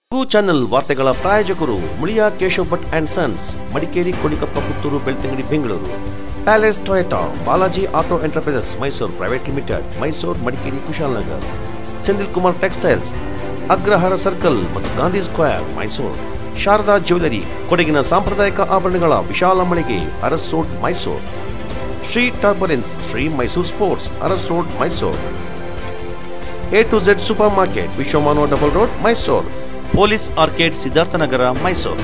ಕು ಚಾನೆಲ್ ವಾರ್ತೆಗಳ ಪ್ರಾಯೋಜಕರು Muliya Keshav Bhat and sons Madikeri Konikoppa Puttur Belthangady Bengaluru palace Toyota Balaji auto enterprises Mysuru private limited Mysuru Madikeri Kushalnagar Sendil Kumar textiles Agrahara circle ಮತ್ತು ಗಾಂಧಿ ಸ್ಕ್ವೇರ್ ಮೈಸೂರು ಶಾರದಾ ಜ್ಯುವೆಲರಿ ಕೊಡಗಿನ ಸಾಂಪ್ರದಾಯಿಕ ಆಭರಣಗಳ ವಿಶಾಲ ಮಳಿಗೆ ಅರಸ್ ರೋಡ್ ಮೈಸೂರು ಶ್ರೀ ಟರ್ಬರೆನ್ಸ್ Shri Mysuru sports Aras road Mysuru A to Z super market Vishwamanava double road Mysuru police arcade Siddharthanagara Mysuru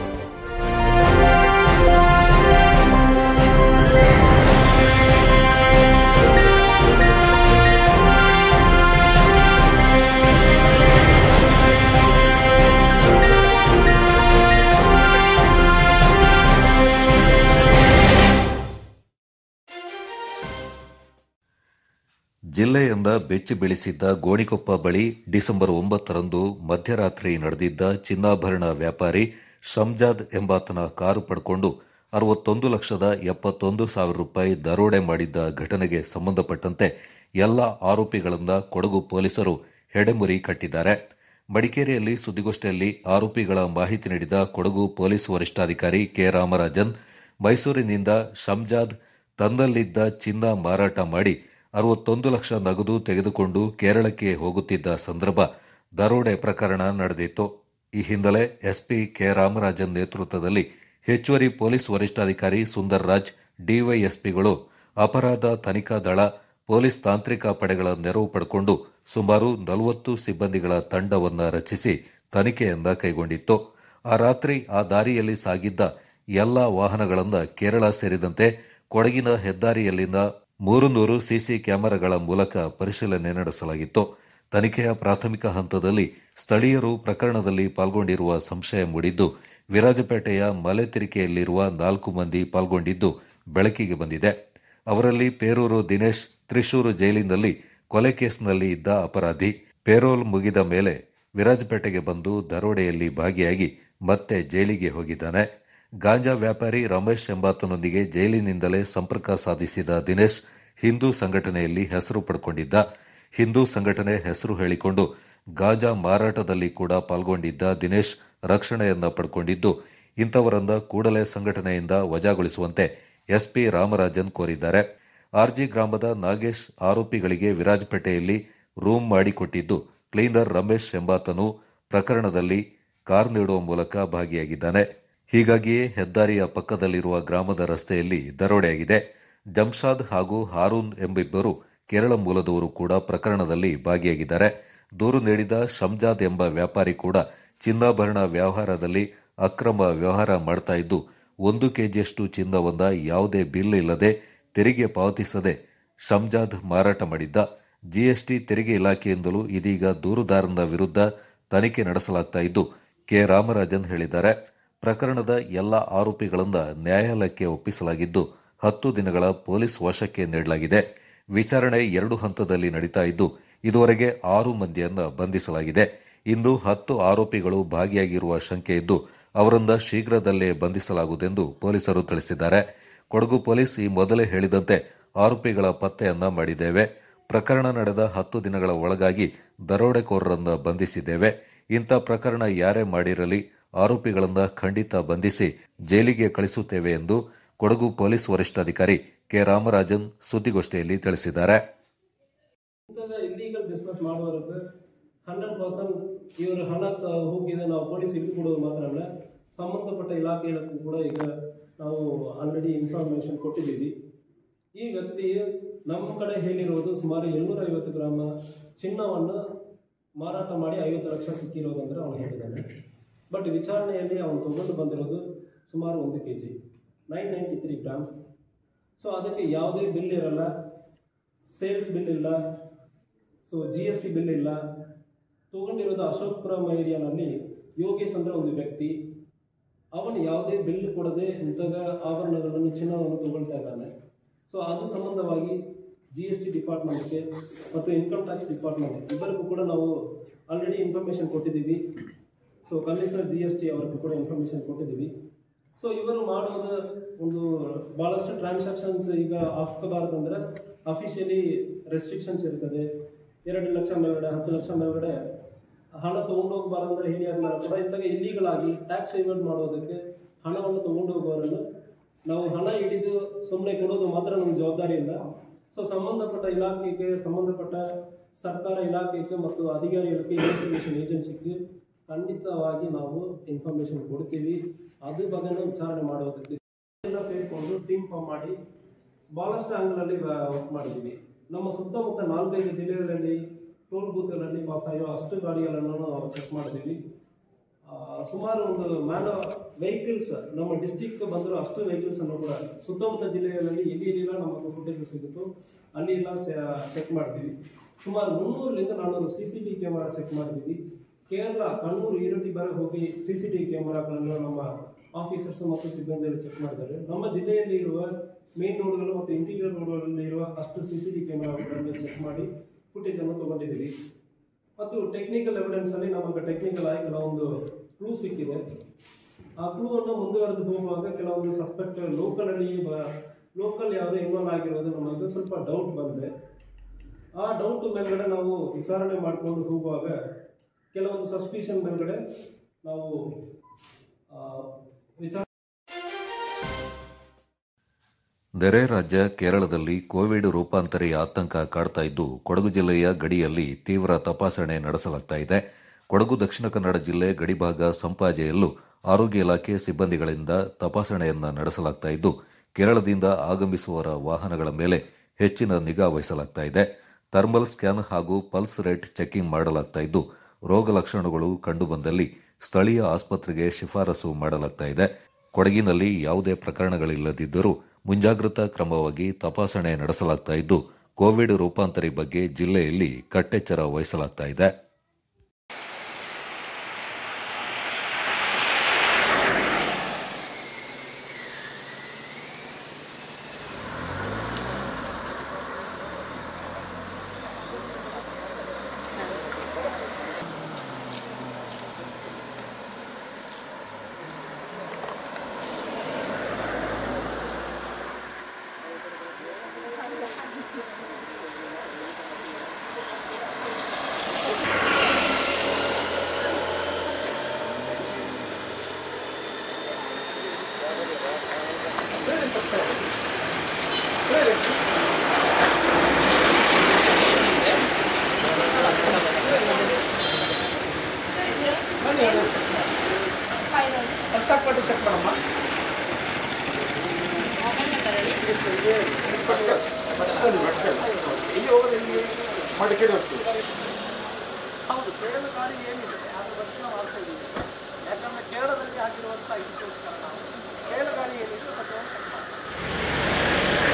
ಜಿಲ್ಲೆಯಿಂದ ಬೆಚ್ಚಿ ಬೀಳಿಸಿದ್ದ ಗೋಣಿಕೊಪ್ಪ ಬಳಿ ಡಿಸೆಂಬರ್ ಒಂಬತ್ತರಂದು ಮಧ್ಯರಾತ್ರಿ ನಡೆದಿದ್ದ ಚಿನ್ನಾಭರಣ ವ್ಯಾಪಾರಿ ಶಂಜಾದ್ ಎಂಬಾತನ ಕಾರು ಪಡ್ಕೊಂಡು ಅರವತ್ತೊಂದು ಲಕ್ಷದ ಎಪ್ಪತ್ತೊಂದು ಸಾವಿರ ರೂಪಾಯಿ ದರೋಡೆ ಮಾಡಿದ್ದ ಘಟನೆಗೆ ಸಂಬಂಧಪಟ್ಟಂತೆ ಎಲ್ಲ ಆರೋಪಿಗಳಿಂದ ಕೊಡಗು ಪೊಲೀಸರು ಹೆಡೆಮುರಿ ಕಟ್ಟಿದ್ದಾರೆ ಮಡಿಕೇರಿಯಲ್ಲಿ ಸುದ್ದಿಗೋಷ್ಠಿಯಲ್ಲಿ ಆರೋಪಿಗಳ ಮಾಹಿತಿ ನೀಡಿದ ಕೊಡಗು ಪೊಲೀಸ್ ವರಿಷ್ಠಾಧಿಕಾರಿ ಕೆ ರಾಮರಾಜನ್ ಮೈಸೂರಿನಿಂದ ಶಂಜಾದ್ ತನ್ನಲ್ಲಿದ್ದ ಚಿನ್ನ ಮಾರಾಟ ಮಾಡಿ ಅರವತ್ತೊಂದು ಲಕ್ಷ ನಗದು ತೆಗೆದುಕೊಂಡು ಕೇರಳಕ್ಕೆ ಹೋಗುತ್ತಿದ್ದ ಸಂದರ್ಭ ದರೋಡೆ ಪ್ರಕರಣ ನಡೆದಿತ್ತು ಈ ಹಿನ್ನೆಲೆ ಎಸ್ಪಿ ಕೆ ರಾಮರಾಜನ್ ನೇತೃತ್ವದಲ್ಲಿ ಹೆಚ್ಚುವರಿ ಪೊಲೀಸ್ ವರಿಷ್ಠಾಧಿಕಾರಿ ಸುಂದರ್ ರಾಜ್ ಡಿವೈಎಸ್ಪಿಗಳು ಅಪರಾಧ ತನಿಖಾ ದಳ ಪೊಲೀಸ್ ತಾಂತ್ರಿಕ ಪಡೆಗಳ ನೆರವು ಪಡೆಕೊಂಡು ಸುಮಾರು ನಲವತ್ತು ಸಿಬ್ಬಂದಿಗಳ ತಂಡವನ್ನ ರಚಿಸಿ ತನಿಖೆಯನ್ನ ಕೈಗೊಂಡಿತ್ತು ಆ ರಾತ್ರಿ ಆ ದಾರಿಯಲ್ಲಿ ಸಾಗಿದ್ದ ಎಲ್ಲಾ ವಾಹನಗಳನ್ನು ಕೇರಳ ಸೇರಿದಂತೆ ಕೊಡಗಿನ ಹೆದ್ದಾರಿಯಲ್ಲಿನ ಮೂರು ನೂರು ಸಿಸಿ ಕ್ಯಾಮೆರಾಗಳ ಮೂಲಕ ಪರಿಶೀಲನೆ ನಡೆಸಲಾಗಿತ್ತು ತನಿಖೆಯ ಪ್ರಾಥಮಿಕ ಹಂತದಲ್ಲಿ ಸ್ಥಳೀಯರು ಪ್ರಕರಣದಲ್ಲಿ ಪಾಲ್ಗೊಂಡಿರುವ ಸಂಶಯ ಮೂಡಿದ್ದು ವಿರಾಜಪೇಟೆಯ ಮಲೆತಿರಿಕೆಯಲ್ಲಿರುವ ನಾಲ್ಕು ಮಂದಿ ಪಾಲ್ಗೊಂಡಿದ್ದು ಬೆಳಕಿಗೆ ಬಂದಿದೆ ಅವರಲ್ಲಿ ಪೇರೂರು ದಿನೇಶ್ ತ್ರಿಶೂರು ಜೈಲಿನಲ್ಲಿ ಕೊಲೆ ಕೇಸ್ನಲ್ಲಿ ಇದ್ದ ಅಪರಾಧಿ ಪೇರೋಲ್ ಮುಗಿದ ಮೇಲೆ ವಿರಾಜಪೇಟೆಗೆ ಬಂದು ದರೋಡೆಯಲ್ಲಿ ಭಾಗಿಯಾಗಿ ಮತ್ತೆ ಜೈಲಿಗೆ ಹೋಗಿದ್ದಾನೆ ಗಾಂಜಾ ವ್ಯಾಪಾರಿ ರಮೇಶ್ ಎಂಬಾತನೊಂದಿಗೆ ಜೈಲಿನಿಂದಲೇ ಸಂಪರ್ಕ ಸಾಧಿಸಿದ ದಿನೇಶ್ ಹಿಂದೂ ಸಂಘಟನೆಯಲ್ಲಿ ಹೆಸರು ಪಡ್ಕೊಂಡಿದ್ದ ಹಿಂದೂ ಸಂಘಟನೆ ಹೆಸರು ಹೇಳಿಕೊಂಡು ಗಾಂಜಾ ಮಾರಾಟದಲ್ಲಿ ಕೂಡ ಪಾಲ್ಗೊಂಡಿದ್ದ ದಿನೇಶ್ ರಕ್ಷಣೆಯನ್ನ ಪಡ್ಕೊಂಡಿದ್ದು ಇಂಥವರನ್ನ ಕೂಡಲೇ ಸಂಘಟನೆಯಿಂದ ವಜಾಗೊಳಿಸುವಂತೆ ಎಸ್ಪಿ ರಾಮರಾಜನ್ ಕೋರಿದ್ದಾರೆ ಆರ್ಜಿ ಗ್ರಾಮದ ನಾಗೇಶ್ ಆರೋಪಿಗಳಿಗೆ ವಿರಾಜಪೇಟೆಯಲ್ಲಿ ರೂಮ್ ಮಾಡಿಕೊಟ್ಟಿದ್ದು ಕ್ಲೀನರ್ ರಮೇಶ್ ಎಂಬಾತನು ಪ್ರಕರಣದಲ್ಲಿ ಕಾರ್ ನೀಡುವ ಮೂಲಕ ಭಾಗಿಯಾಗಿದ್ದಾನೆ ಹೀಗಾಗಿಯೇ ಹೆದ್ದಾರಿಯ ಪಕ್ಕದಲ್ಲಿರುವ ಗ್ರಾಮದ ರಸ್ತೆಯಲ್ಲಿ ದರೋಡೆಯಾಗಿದೆ ಜಮ್ಶಾದ್ ಹಾಗೂ ಹಾರೂನ್ ಎಂಬಿಬ್ಬರು ಕೇರಳ ಮೂಲದವರು ಕೂಡ ಪ್ರಕರಣದಲ್ಲಿ ಭಾಗಿಯಾಗಿದ್ದಾರೆ ದೂರು ನೀಡಿದ ಶಂಜಾದ್ ಎಂಬ ವ್ಯಾಪಾರಿ ಕೂಡ ಚಿನ್ನಾಭರಣ ವ್ಯವಹಾರದಲ್ಲಿ ಅಕ್ರಮ ವ್ಯವಹಾರ ಮಾಡ್ತಾ ಇದ್ದು ಒಂದು ಕೆಜಿಯಷ್ಟು ಚಿನ್ನವನ್ನ ಯಾವುದೇ ಬಿಲ್ ಇಲ್ಲದೆ ತೆರಿಗೆ ಪಾವತಿಸದೆ ಶಂಜಾದ್ ಮಾರಾಟ ಮಾಡಿದ್ದ ಜಿಎಸ್ಟಿ ತೆರಿಗೆ ಇಲಾಖೆಯಿಂದಲೂ ಇದೀಗ ದೂರುದಾರನ ವಿರುದ್ಧ ತನಿಖೆ ನಡೆಸಲಾಗ್ತಾ ಇದ್ದು ಕೆ ರಾಮರಾಜನ್ ಹೇಳಿದ್ದಾರೆ ಪ್ರಕರಣದ ಎಲ್ಲ ಆರೋಪಿಗಳನ್ನ ನ್ಯಾಯಾಲಯಕ್ಕೆ ಒಪ್ಪಿಸಲಾಗಿದ್ದು ಹತ್ತು ದಿನಗಳ ಪೊಲೀಸ್ ವಶಕ್ಕೆ ನೀಡಲಾಗಿದೆ ವಿಚಾರಣೆ ಎರಡು ಹಂತದಲ್ಲಿ ನಡೀತಾ ಇದ್ದು ಇದುವರೆಗೆ ಆರು ಮಂದಿಯನ್ನ ಬಂಧಿಸಲಾಗಿದೆ ಇಂದು ಹತ್ತು ಆರೋಪಿಗಳು ಭಾಗಿಯಾಗಿರುವ ಶಂಕೆ ಇದ್ದು ಅವರನ್ನ ಶೀಘ್ರದಲ್ಲೇ ಬಂಧಿಸಲಾಗುವುದೆಂದು ಪೊಲೀಸರು ತಿಳಿಸಿದ್ದಾರೆ ಕೊಡಗು ಪೊಲೀಸ್ ಈ ಮೊದಲೇ ಹೇಳಿದಂತೆ ಆರೋಪಿಗಳ ಪತ್ತೆಯನ್ನ ಮಾಡಿದ್ದೇವೆ ಪ್ರಕರಣ ನಡೆದ ಹತ್ತು ದಿನಗಳ ಒಳಗಾಗಿ ದರೋಡೆಕೋರರನ್ನ ಬಂಧಿಸಿದ್ದೇವೆ ಇಂಥ ಪ್ರಕರಣ ಯಾರೇ ಮಾಡಿರಲಿ ಆರೋಪಿಗಳನ್ನ ಖಂಡಿತ ಬಂಧಿಸಿ ಜೈಲಿಗೆ ಕಳಿಸುತ್ತೇವೆ ಎಂದು ಕೊಡಗು ಪೊಲೀಸ್ ವರಿಷ್ಠಾಧಿಕಾರಿ ಕೆ ರಾಮರಾಜನ್ ಸುದ್ದಿಗೋಷ್ಠಿಯಲ್ಲಿ ತಿಳಿಸಿದ್ದಾರೆ ಇಂಥದ ಇಲ್ಲೀಗಲ್ ಬಿಸ್ನೆಸ್ ಮಾಡುವವರಿಗೆ ಹಂಡ್ರೆಡ್ ಪರ್ಸೆಂಟ್ ಇವರು ಹಣ ತ- ಹೋಗಿದೆ ನಾವು ಪೊಲೀಸ್ ಇಲ್ಲಿ ಕೊಡೋದು ಮಾತ್ರ ಅಲ್ಲ ಸಂಬಂಧಪಟ್ಟ ಇಲಾಖೆಗಳಿಗೂ ಕೂಡ ಈಗ ನಾವು ಆಲ್ರೆಡಿ ಇನ್ಫಾರ್ಮೇಶನ್ ಕೊಟ್ಟಿದ್ದೀವಿ ಈ ವ್ಯಕ್ತಿ ನಮ್ಮ ಕಡೆ ಹೇಳಿರೋದು ಸುಮಾರು ಏಳ್ನೂರ ಐವತ್ತು ಗ್ರಾಮ ಚಿನ್ನವನ್ನು ಮಾರಾಟ ಮಾಡಿ ಐವತ್ತು ಲಕ್ಷ ಸಿಕ್ಕಿರೋದು ಅಂದರೆ ಅವನು ಹೇಳಿದ್ದಾನೆ ಬಟ್ ವಿಚಾರಣೆಯಲ್ಲಿ ಅವನು ತಗೊಂಡು ಬಂದಿರೋದು ಸುಮಾರು ಒಂದು K G nine ninety three grams so ಅದಕ್ಕೆ ಯಾವುದೇ ಬಿಲ್ ಇರಲ್ಲ ಸೇಲ್ಸ್ ಬಿಲ್ ಇಲ್ಲ so G S T bill ಇಲ್ಲ ತಗೊಂಡಿರೋದು ಅಶೋಕ್ಪುರಂ ಏರಿಯಾನಲ್ಲಿ ಯೋಗೇಶ್ ಅಂದ್ರೆ ಒಂದು ವ್ಯಕ್ತಿ ಅವನು ಯಾವುದೇ ಬಿಲ್ ಕೊಡದೆ ಇಂತಹ ಆಭರಣಗಳನ್ನು ಚಿನ್ನವನ್ನು ತಗೊಳ್ತಾ ಇದ್ದಾನೆ ಸೊ ಅದು ಸಂಬಂಧವಾಗಿ ಜಿ ಎಸ್ ಟಿ ಡಿಪಾರ್ಟ್ಮೆಂಟ್ಗೆ ಮತ್ತು ಇನ್ಕಮ್ ಟ್ಯಾಕ್ಸ್ ಡಿಪಾರ್ಟ್ಮೆಂಟ್ ಇಬ್ಬರಿಗೂ ಕೂಡ ನಾವು ಆಲ್ರೆಡಿ ಇನ್ಫಾರ್ಮೇಷನ್ ಕೊಟ್ಟಿದ್ದೀವಿ so commissioner G S T ಅವರಿಗೂ ಕೂಡ ಇನ್ಫಾರ್ಮೇಷನ್ ಕೊಟ್ಟಿದ್ದೀವಿ ಸೊ ಇವರು ಮಾಡೋದು ಒಂದು ಭಾಳಷ್ಟು ಟ್ರಾನ್ಸಾಕ್ಷನ್ಸ್ ಈಗ ಆಗ್ತಬಾರ್ದಂದ್ರೆ ಅಫಿಷಿಯಲಿ ರೆಸ್ಟ್ರಿಕ್ಷನ್ಸ್ ಇರ್ತದೆ ಎರಡು ಲಕ್ಷ ಮೇಲ್ಗಡೆ ಹತ್ತು ಲಕ್ಷ ಮೇಲ್ಗಡೆ ಹಣ ತಗೊಂಡು ಹೋಗಬಾರಂದ್ರೆ ಹಿರಿಯರನ್ನ ಕೂಡ ಇಂತಾಗ ಇಲ್ಲಿಗಲ್ ಆಗಿ ಟ್ಯಾಕ್ಸ್ ಹೇವನ್ ಮಾಡೋದಕ್ಕೆ ಹಣವನ್ನು ತಗೊಂಡು ಹೋಗೋರನ್ನು ನಾವು ಹಣ ಹಿಡಿದು ಸುಮ್ಮನೆ ಕೊಡೋದು ಮಾತ್ರ ನಮ್ಮ ಜವಾಬ್ದಾರಿ ಇಲ್ಲ ಸೊ ಸಂಬಂಧಪಟ್ಟ ಇಲಾಖೆಗೆ ಸಂಬಂಧಪಟ್ಟ ಸರ್ಕಾರ ಇಲಾಖೆಗೆ ಮತ್ತು ಅಧಿಕಾರಿಗಳಿಗೆ ಇನ್ವೆಸ್ಟಿಗೇಷನ್ ಏಜೆನ್ಸಿಗೆ ಖಂಡಿತವಾಗಿ ನಾವು ಇನ್ಫಾರ್ಮೇಶನ್ ಕೊಡ್ತೀವಿ ಅದ್ರ ಬಗ್ಗೆನೂ ವಿಚಾರಣೆ ಮಾಡೋದಕ್ಕೆ ಎಲ್ಲ ಸೇರಿಕೊಂಡು ಟೀಮ್ ಫಾರ್ಮ್ ಮಾಡಿ ಭಾಳಷ್ಟು ಆಂಗಲಲ್ಲಿ ವರ್ಕ್ ಮಾಡಿದ್ದೀವಿ ನಮ್ಮ ಸುತ್ತಮುತ್ತ ನಾಲ್ಕೈದು ಜಿಲ್ಲೆಗಳಲ್ಲಿ ಟೋಲ್ ಬೂತ್ಗಳಲ್ಲಿ ಪಾಸ್ ಆಗಿರೋ ಅಷ್ಟು ಗಾಡಿಗಳನ್ನು ನಾವು ಚೆಕ್ ಮಾಡಿದ್ದೀವಿ ಆ, ಸುಮಾರು ಒಂದು ಮ್ಯಾನ ವೆಹಿಕಲ್ಸ್ ನಮ್ಮ ಡಿಸ್ಟಿಕ್ ಬಂದಿರೋ ಅಷ್ಟು ವೆಹಿಕಲ್ಸ್ ಅನ್ನು ಕೂಡ ಸುತ್ತಮುತ್ತ ಜಿಲ್ಲೆಗಳಲ್ಲಿ ಎಲ್ಲಿ ಎಲ್ಲಿಲ್ಲ ನಮಗೆ ಫುಟೇಜ್ ಸಿಗುತ್ತೋ ಅಲ್ಲಿ ಎಲ್ಲ ಚೆಕ್ ಮಾಡ್ತೀವಿ ಸುಮಾರು ಮುನ್ನೂರರಿಂದ ನಾನ್ನೂರು C C T camera check ಮಾಡಿದ್ದೀವಿ ಕೇರಳ ಕಣ್ಣೂರು ಈರಟಿ ಬರ ಹೋಗಿ ಸಿ ಸಿ ಟಿ ಕ್ಯಾಮರಾಗಳನ್ನು ನಮ್ಮ ಆಫೀಸರ್ಸ್ ಮತ್ತು ಸಿಬ್ಬಂದಿಗಳು ಚೆಕ್ ಮಾಡಿದ್ದಾರೆ ನಮ್ಮ ಜಿಲ್ಲೆಯಲ್ಲಿ ಇರುವ ಮೇನ್ ರೋಡ್ಗಳು ಮತ್ತು ಇಂಟೀರಿಯರ್ ರೋಡ್ಗಳಲ್ಲಿ ಇರುವ ಅಷ್ಟು ಸಿ ಸಿ ಟಿ ಕ್ಯಾಮರಾಗಳನ್ನು ಚೆಕ್ ಮಾಡಿ ಫುಟೇಜ್ ಅನ್ನು ತಗೊಂಡಿದ್ದೀವಿ ಮತ್ತು ಟೆಕ್ನಿಕಲ್ ಎವಿಡೆನ್ಸ್ ಅಲ್ಲಿ ನಮಗೆ ಟೆಕ್ನಿಕಲ್ ಆಗಿ ಕೆಲವೊಂದು ಕ್ಲೂ ಸಿಕ್ಕಿದೆ ಆ ಕ್ಲೂ ಅನ್ನು ಮುಂದುವರೆದು ಹೋಗುವಾಗ ಕೆಲವೊಂದು ಸಸ್ಪೆಕ್ಟ್ ಲೋಕಲ್ ಅಲ್ಲಿ ಲೋಕಲ್ ಯಾವುದೋ ಇನ್ವಾಲ್ವ್ ಆಗಿರೋದು ನಮಗೆ ಸ್ವಲ್ಪ ಡೌಟ್ ಬಂದಿದೆ ಆ ಡೌಟ್ ಮೇಲ್ಗಡೆ ನಾವು ವಿಚಾರಣೆ ಮಾಡಿಕೊಂಡು ಹೋಗುವಾಗ ಕೆಲವೊಂದು ಸಸ್ಪಿಷನ್ ಮೇಲ್ಗಡೆ ನಾವು ಆ, ವಿಚಾರ ನೆರೆ ರಾಜ್ಯ ಕೇರಳದಲ್ಲಿ ಕೋವಿಡ್ ರೂಪಾಂತರಿ ಆತಂಕ ಕಾಡ್ತಾ ಇದ್ದು ಕೊಡಗು ಜಿಲ್ಲೆಯ ಗಡಿಯಲ್ಲಿ ತೀವ್ರ ತಪಾಸಣೆ ನಡೆಸಲಾಗ್ತಾ ಇದೆ ಕೊಡಗು ದಕ್ಷಿಣ ಕನ್ನಡ ಜಿಲ್ಲೆ ಗಡಿಭಾಗ ಸಂಪಾಜೆಯಲ್ಲೂ ಆರೋಗ್ಯ ಇಲಾಖೆ ಸಿಬ್ಬಂದಿಗಳಿಂದ ತಪಾಸಣೆಯನ್ನ ನಡೆಸಲಾಗ್ತಾ ಇದ್ದು ಕೇರಳದಿಂದ ಆಗಮಿಸುವವರ ವಾಹನಗಳ ಮೇಲೆ ಹೆಚ್ಚಿನ ನಿಗಾ ವಹಿಸಲಾಗ್ತಾ ಇದೆ ಥರ್ಮಲ್ ಸ್ಕ್ಯಾನ್ ಹಾಗೂ ಪಲ್ಸ್ ರೇಟ್ ಚೆಕಿಂಗ್ ಮಾಡಲಾಗ್ತಾ ಇದ್ದು ರೋಗ ಲಕ್ಷಣಗಳು ಕಂಡುಬಂದಲ್ಲಿ ಸ್ಥಳೀಯ ಆಸ್ಪತ್ರೆಗೆ ಶಿಫಾರಸು ಮಾಡಲಾಗ್ತಾ ಇದೆ ಕೊಡಗಿನಲ್ಲಿ ಯಾವುದೇ ಪ್ರಕರಣಗಳಿಲ್ಲದಿದ್ದರೂ ಮುಂಜಾಗ್ರತಾ ಕ್ರಮವಾಗಿ ತಪಾಸಣೆ ನಡೆಸಲಾಗ್ತಾ ಇದ್ದು ಕೋವಿಡ್ ರೂಪಾಂತರಿ ಬಗ್ಗೆ ಜಿಲ್ಲೆಯಲ್ಲಿ ಕಟ್ಟೆಚ್ಚರ ವಹಿಸಲಾಗ್ತಾ ಇದೆ ವರ್ಷಪಟ್ಟು ಚೆಕ್ ಮಾಡಮ್ಮ ಮಟ್ಟಲ್ಲಿ ಮಟ್ಟಲ್ಲಿ ಇಲ್ಲಿ ಹೋಗೋದು ಎಲ್ಲಿ ಮಡಿಕೇರಿ ಹೋಗ್ತೀವಿ ಹೌದು ಕೇರಳ ಗಾಡಿ ಏನಿದೆ ಅದು ರಕ್ಷಣೆ ಮಾಡ್ತಾ ಇದ್ದೀವಿ ಯಾಕಂದ್ರೆ ಕೇರಳದಲ್ಲಿ ಆಗಿರುವಂಥ ಇದಕ್ಕೋಸ್ಕರ ನಾವು ಕೇರಳ ಗಾಡಿ ಏನಿದೆ ಅದನ್ನು ಚೆಕ್ ಮಾಡ್ತೀವಿ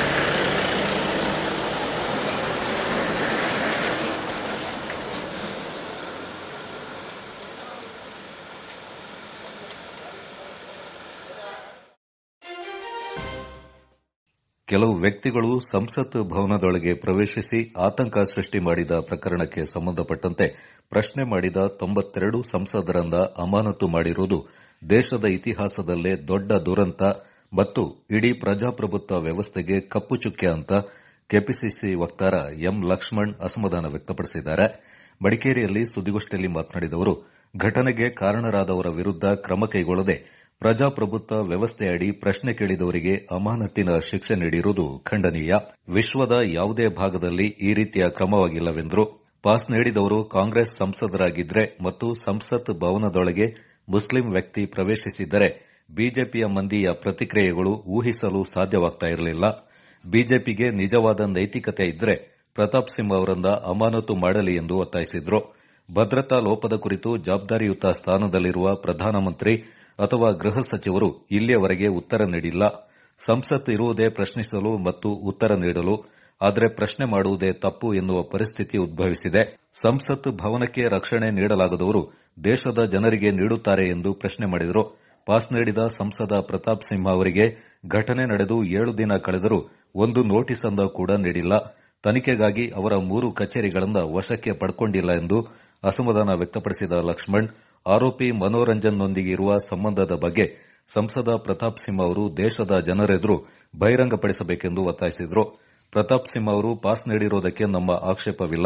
ಕೆಲವು ವ್ಯಕ್ತಿಗಳು ಸಂಸತ್ ಭವನದೊಳಗೆ ಪ್ರವೇಶಿಸಿ ಆತಂಕ ಸೃಷ್ಟಿ ಮಾಡಿದ ಪ್ರಕರಣಕ್ಕೆ ಸಂಬಂಧಪಟ್ಟಂತೆ ಪ್ರಶ್ನೆ ಮಾಡಿದ ತೊಂಬತ್ತೆರಡು ಸಂಸದರನ್ನ ಅಮಾನತು ಮಾಡಿರುವುದು ದೇಶದ ಇತಿಹಾಸದಲ್ಲೇ ದೊಡ್ಡ ದುರಂತ ಮತ್ತು ಇಡೀ ಪ್ರಜಾಪ್ರಭುತ್ವ ವ್ಯವಸ್ಥೆಗೆ ಕಪ್ಪು ಚುಕ್ಕೆ ಅಂತ ಕೆಪಿಸಿಸಿ ವಕ್ತಾರ ಎಂ ಲಕ್ಷ್ಮಣ್ ಅಸಮಾಧಾನ ವ್ಯಕ್ತಪಡಿಸಿದ್ದಾರೆ ಮಡಿಕೇರಿಯಲ್ಲಿ ಸುದ್ದಿಗೋಷ್ಠಿಯಲ್ಲಿ ಮಾತನಾಡಿದ ಅವರು ಘಟನೆಗೆ ಕಾರಣರಾದವರ ವಿರುದ್ಧ ಕ್ರಮ ಕೈಗೊಳ್ಳದೆ ಪ್ರಜಾಪ್ರಭುತ್ವ ವ್ಯವಸ್ಥೆಯಡಿ ಪ್ರಶ್ನೆ ಕೇಳಿದವರಿಗೆ ಅಮಾನತಿನ ಶಿಕ್ಷೆ ನೀಡಿರುವುದು ಖಂಡನೀಯ ವಿಶ್ವದ ಯಾವುದೇ ಭಾಗದಲ್ಲಿ ಈ ರೀತಿಯ ಕ್ರಮವಾಗಿಲ್ಲವೆಂದರು ಪಾಸ್ ನೀಡಿದವರು ಕಾಂಗ್ರೆಸ್ ಸಂಸದರಾಗಿದ್ರೆ ಮತ್ತು ಸಂಸತ್ ಭವನದೊಳಗೆ ಮುಸ್ಲಿಂ ವ್ಯಕ್ತಿ ಪ್ರವೇಶಿಸಿದ್ದರೆ ಬಿಜೆಪಿಯ ಮಂದಿಯ ಪ್ರತಿಕ್ರಿಯೆಗಳು ಊಹಿಸಲು ಸಾಧ್ಯವಾಗ್ತಾ ಇರಲಿಲ್ಲ ಬಿಜೆಪಿಗೆ ನಿಜವಾದ ನೈತಿಕತೆ ಇದ್ರೆ ಪ್ರತಾಪ್ ಸಿಂಹ ಅವರನ್ನ ಅಮಾನತು ಮಾಡಲಿ ಎಂದು ಒತ್ತಾಯಿಸಿದ್ರು ಭದ್ರತಾ ಲೋಪದ ಕುರಿತು ಜವಾಬ್ದಾರಿಯುತ ಸ್ಥಾನದಲ್ಲಿರುವ ಪ್ರಧಾನಮಂತ್ರಿ ಅಥವಾ ಗೃಹ ಸಚಿವರು ಇಲ್ಲಿಯವರೆಗೆ ಉತ್ತರ ನೀಡಿಲ್ಲ ಸಂಸತ್ ಇರುವುದೇ ಪ್ರಶ್ನಿಸಲು ಮತ್ತು ಉತ್ತರ ನೀಡಲು ಆದರೆ ಪ್ರಶ್ನೆ ಮಾಡುವುದೇ ತಪ್ಪು ಎನ್ನುವ ಪರಿಸ್ಥಿತಿ ಉದ್ಭವಿಸಿದೆ ಸಂಸತ್ ಭವನಕ್ಕೆ ರಕ್ಷಣೆ ನೀಡಲಾಗದವರು ದೇಶದ ಜನರಿಗೆ ನೀಡುತ್ತಾರೆ ಎಂದು ಪ್ರಶ್ನೆ ಮಾಡಿದರು ಪಾಸ್ ನೀಡಿದ ಸಂಸದ ಪ್ರತಾಪ್ ಸಿಂಹ ಅವರಿಗೆ ಘಟನೆ ನಡೆದು ಏಳು ದಿನ ಕಳೆದರೂ ಒಂದು ನೋಟಿಸ್ ಅನ್ನ ಕೂಡ ನೀಡಿಲ್ಲ ತನಿಖೆಗಾಗಿ ಅವರ ಮೂರು ಕಚೇರಿಗಳನ್ನು ವಶಕ್ಕೆ ಪಡ್ಕೊಂಡಿಲ್ಲ ಎಂದು ಅಸಮಾಧಾನ ವ್ಯಕ್ತಪಡಿಸಿದ ಲಕ್ಷ್ಮಣ್ ಆರೋಪಿ ಮನೋರಂಜನ್ನೊಂದಿಗೆ ಇರುವ ಸಂಬಂಧದ ಬಗ್ಗೆ ಸಂಸದ ಪ್ರತಾಪ್ ಸಿಂಹ ಅವರು ದೇಶದ ಜನರೆದುರು ಬಹಿರಂಗಪಡಿಸಬೇಕೆಂದು ಒತ್ತಾಯಿಸಿದರು ಪ್ರತಾಪ್ ಸಿಂಹ ಅವರು ಪಾಸ್ ನೀಡಿರುವುದಕ್ಕೆ ನಮ್ಮ ಆಕ್ಷೇಪವಿಲ್ಲ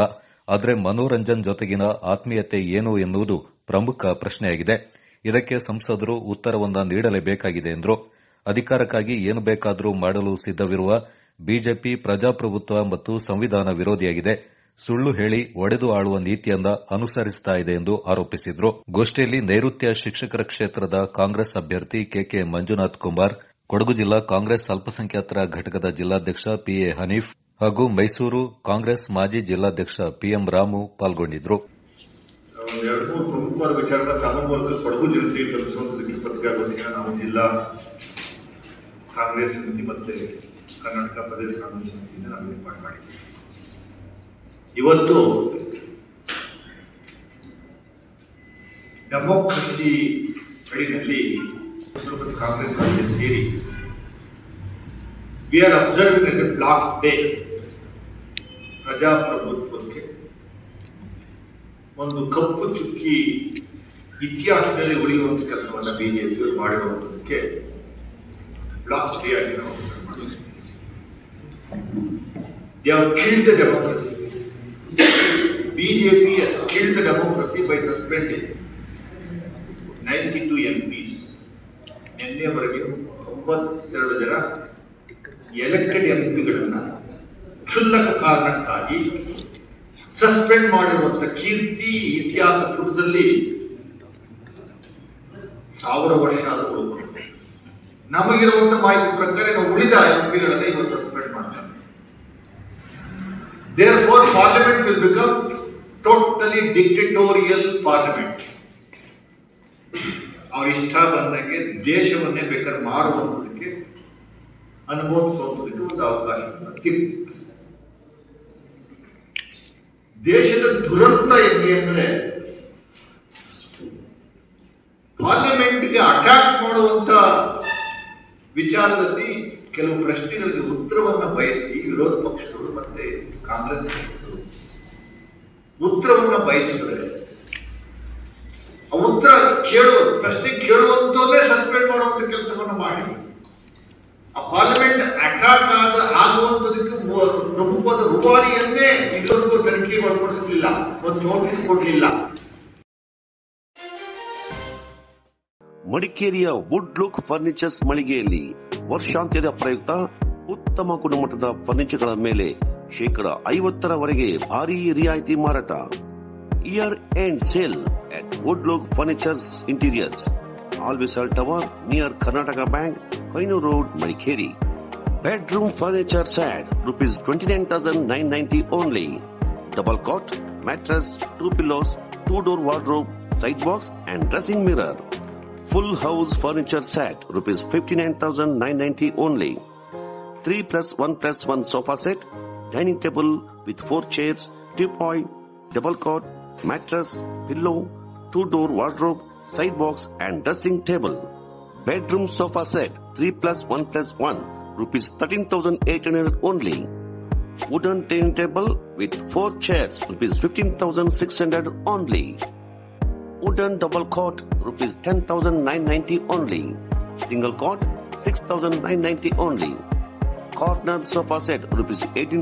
ಆದರೆ ಮನೋರಂಜನ್ ಜೊತೆಗಿನ ಆತ್ಮೀಯತೆ ಏನು ಎನ್ನುವುದು ಪ್ರಮುಖ ಪ್ರಶ್ನೆಯಾಗಿದೆ ಇದಕ್ಕೆ ಸಂಸದರು ಉತ್ತರವನ್ನ ನೀಡಲೇಬೇಕಾಗಿದೆ ಎಂದರು ಅಧಿಕಾರಕ್ಕಾಗಿ ಏನು ಬೇಕಾದರೂ ಮಾಡಲು ಸಿದ್ದವಿರುವ ಬಿಜೆಪಿ ಪ್ರಜಾಪ್ರಭುತ್ವ ಮತ್ತು ಸಂವಿಧಾನ ವಿರೋಧಿಯಾಗಿದೆ ಸುಳ್ಳು ಹೇಳಿ ಒಡೆದು ಆಳುವ ನೀತಿಯನ್ನ ಅನುಸರಿಸುತ್ತಾ ಇದೆ ಎಂದು ಆರೋಪಿಸಿದರು ಗೋಷ್ಠಿಯಲ್ಲಿ ನೈಋತ್ಯ ಶಿಕ್ಷಕರ ಕ್ಷೇತ್ರದ ಕಾಂಗ್ರೆಸ್ ಅಭ್ಯರ್ಥಿ ಕೆಕೆ ಮಂಜುನಾಥ್ ಕುಮಾರ್ ಕೊಡಗು ಜಿಲ್ಲಾ ಕಾಂಗ್ರೆಸ್ ಅಲ್ಪಸಂಖ್ಯಾತರ ಘಟಕದ ಜಿಲ್ಲಾಧ್ಯಕ್ಷ ಪಿಎ ಹನೀಫ್ ಹಾಗೂ ಮೈಸೂರು ಕಾಂಗ್ರೆಸ್ ಮಾಜಿ ಜಿಲ್ಲಾಧ್ಯಕ್ಷ ಪಿಎಂ ರಾಮು ಪಾಲ್ಗೊಂಡಿದ್ದರು ಒಂದು ಎರಡು ಮೂರು ಪ್ರಮುಖವಾದ ವಿಚಾರಗಳ ತಮ್ಮ ಮೂಲಕ ಕೊಡಗು ಜನತೆಗೆ ತಲುಪಿಸುವಂತದಕ್ಕೆ ಪತ್ರಿಕಾಗೋಷ್ಠಿಯನ್ನು ನಾವು ಜಿಲ್ಲಾ ಕಾಂಗ್ರೆಸ್ ಸಮಿತಿ ಮತ್ತೆ ಕರ್ನಾಟಕ ಪ್ರದೇಶ ಕಾಂಗ್ರೆಸ್ ಸಮಿತಿಯಿಂದ ನಾವು ಏರ್ಪಾಡು ಮಾಡಿದ್ದೀವಿ ಇವತ್ತು ಡೆಮೋಕ್ರಸಿ ಅಡಿನಲ್ಲಿ ಮತ್ತು ಕಾಂಗ್ರೆಸ್ ರಾಜ್ಯ ಸೇರಿ we are observing as a black day ಪ್ರಜಾಪ್ರಭುತ್ವಕ್ಕೆ ಒಂದು ಕಪ್ಪು ಚುಕ್ಕಿ ಇತಿಹಾಸದಲ್ಲಿ ಉಳಿಯುವಂತ ಕೆಲಸವನ್ನ ಬಿಜೆಪಿ ಮಾಡಿರುವಂತದಕ್ಕೆ ಬ್ಲಾಕ್ ಡೇ ಆಗಿ ನಾವು ಹೆಸರು ಮಾಡಿದ್ದೀವಿ They have killed the democracy. BJP has killed the democracy by suspending 92 MPs. ನಿನ್ನೆವರೆಗೆ ತೊಂಬತ್ತೆರಡು ಜನ ಎಲೆಕ್ಟೆಡ್ ಎಂಪಿಗಳನ್ನ ಕ್ಷುಲ್ಲಕ ಕಾರಣಕ್ಕಾಗಿ ಸಸ್ಪೆಂಡ್ ಮಾಡಿರುವಂತ ಕೀರ್ತಿ ಇತಿಹಾಸ ಪುಟದಲ್ಲಿ ಸಾವಿರ ವರ್ಷ ಆದರೂ ಉಳ್ಕೊಂಡಿದೆ ನಮಗಿರುವಂತ ಮಾಹಿತಿ ಪ್ರಕಾರ ನಾವು ಉಳಿದ ಎಂಪಿಗಳನ್ನ ಇವಾಗ ಸಸ್ಪೆಂಡ್ ಮಾಡ್ತಾರೆ therefore parliament will become totally dictatorial parliament ಅವ್ರ ಇಷ್ಟ ಬಂದಂಗೆ ದೇಶವನ್ನೇ ಬೇಕಾದ್ರೆ ಮಾರುವಂಥದಕ್ಕೆ ಅನುಭವಿಸುವಂಥದಕ್ಕೆ ಒಂದು ಅವಕಾಶ ಸಿಗುತ್ತೆ ದೇಶದ ದುರಂತ ಎಲ್ಲಿ ಅಂದ್ರೆ ಪಾರ್ಲಿಮೆಂಟ್ಗೆ ಅಟ್ಯಾಕ್ ಮಾಡುವಂತ ವಿಚಾರದಲ್ಲಿ ಕೆಲವು ಪ್ರಶ್ನೆಗಳಿಗೆ ಉತ್ತರವನ್ನ ಬಯಸಿ ವಿರೋಧ ಪಕ್ಷಗಳು ಮತ್ತೆ ಕಾಂಗ್ರೆಸ್ ಪಕ್ಷಗಳು ಉತ್ತರವನ್ನ ಬಯಸಿದ್ರೆ ಆ ಉತ್ತರ ಕೇಳುವ ಪ್ರಶ್ನೆ ಕೇಳುವಂತವನ್ನೇ ಸಸ್ಪೆಂಡ್ ಮಾಡುವಂತ ಕೆಲಸವನ್ನ ಮಾಡಿ ಆ ಪಾರ್ಲಿಮೆಂಟ್ ಅಟ್ಯಾಕ್ ಆದ ಆಗುವಂತದಕ್ಕೆ ಮು- ಪ್ರಮುಖವಾದ ರೂವಾರಿಯನ್ನೇ ಇದುವರೆಗೂ ತನಿಖೆ ಒಳಪಡಿಸಲಿಲ್ಲ ಒಂದು ನೋಟಿಸ್ ಕೊಡಲಿಲ್ಲ ಮಡಿಕೇರಿಯ ವುಡ್ ಲುಕ್ ಫರ್ನಿಚರ್ಸ್ ಮಳಿಗೆಯಲ್ಲಿ ವರ್ಷಾಂತ್ಯದ ಪ್ರಯುಕ್ತ ಉತ್ತಮ ಗುಣಮಟ್ಟದ ಫರ್ನಿಚರ್ಗಳ ಮೇಲೆ ಶೇಕಡ ಐವತ್ತರವರೆಗೆ ಭಾರಿ ರಿಯಾಯಿತಿ ಮಾರಾಟ year end sale at wood look furnitures interiors ಆಲ್ವಿಸಲ್ tower near Karnataka bank Kohinoor road Madikeri bedroom furniture set rupees twenty nine thousand nine ninety only double cot mattress two pillows two door wardrobe side box and dressing mirror Full house furniture set, rupees 59,990 only. 3 plus 1 plus 1 sofa set, dining table with 4 chairs, teapot, double cot, mattress, pillow, 2 door wardrobe, side box and dressing table. Bedroom sofa set, 3 plus 1 plus 1, rupees 13,800 only. Wooden dining table with 4 chairs, rupees 15,600 only. Wooden double cot, rupees 10,990 only. Single cot, 6,990 only. Corner sofa set, rupees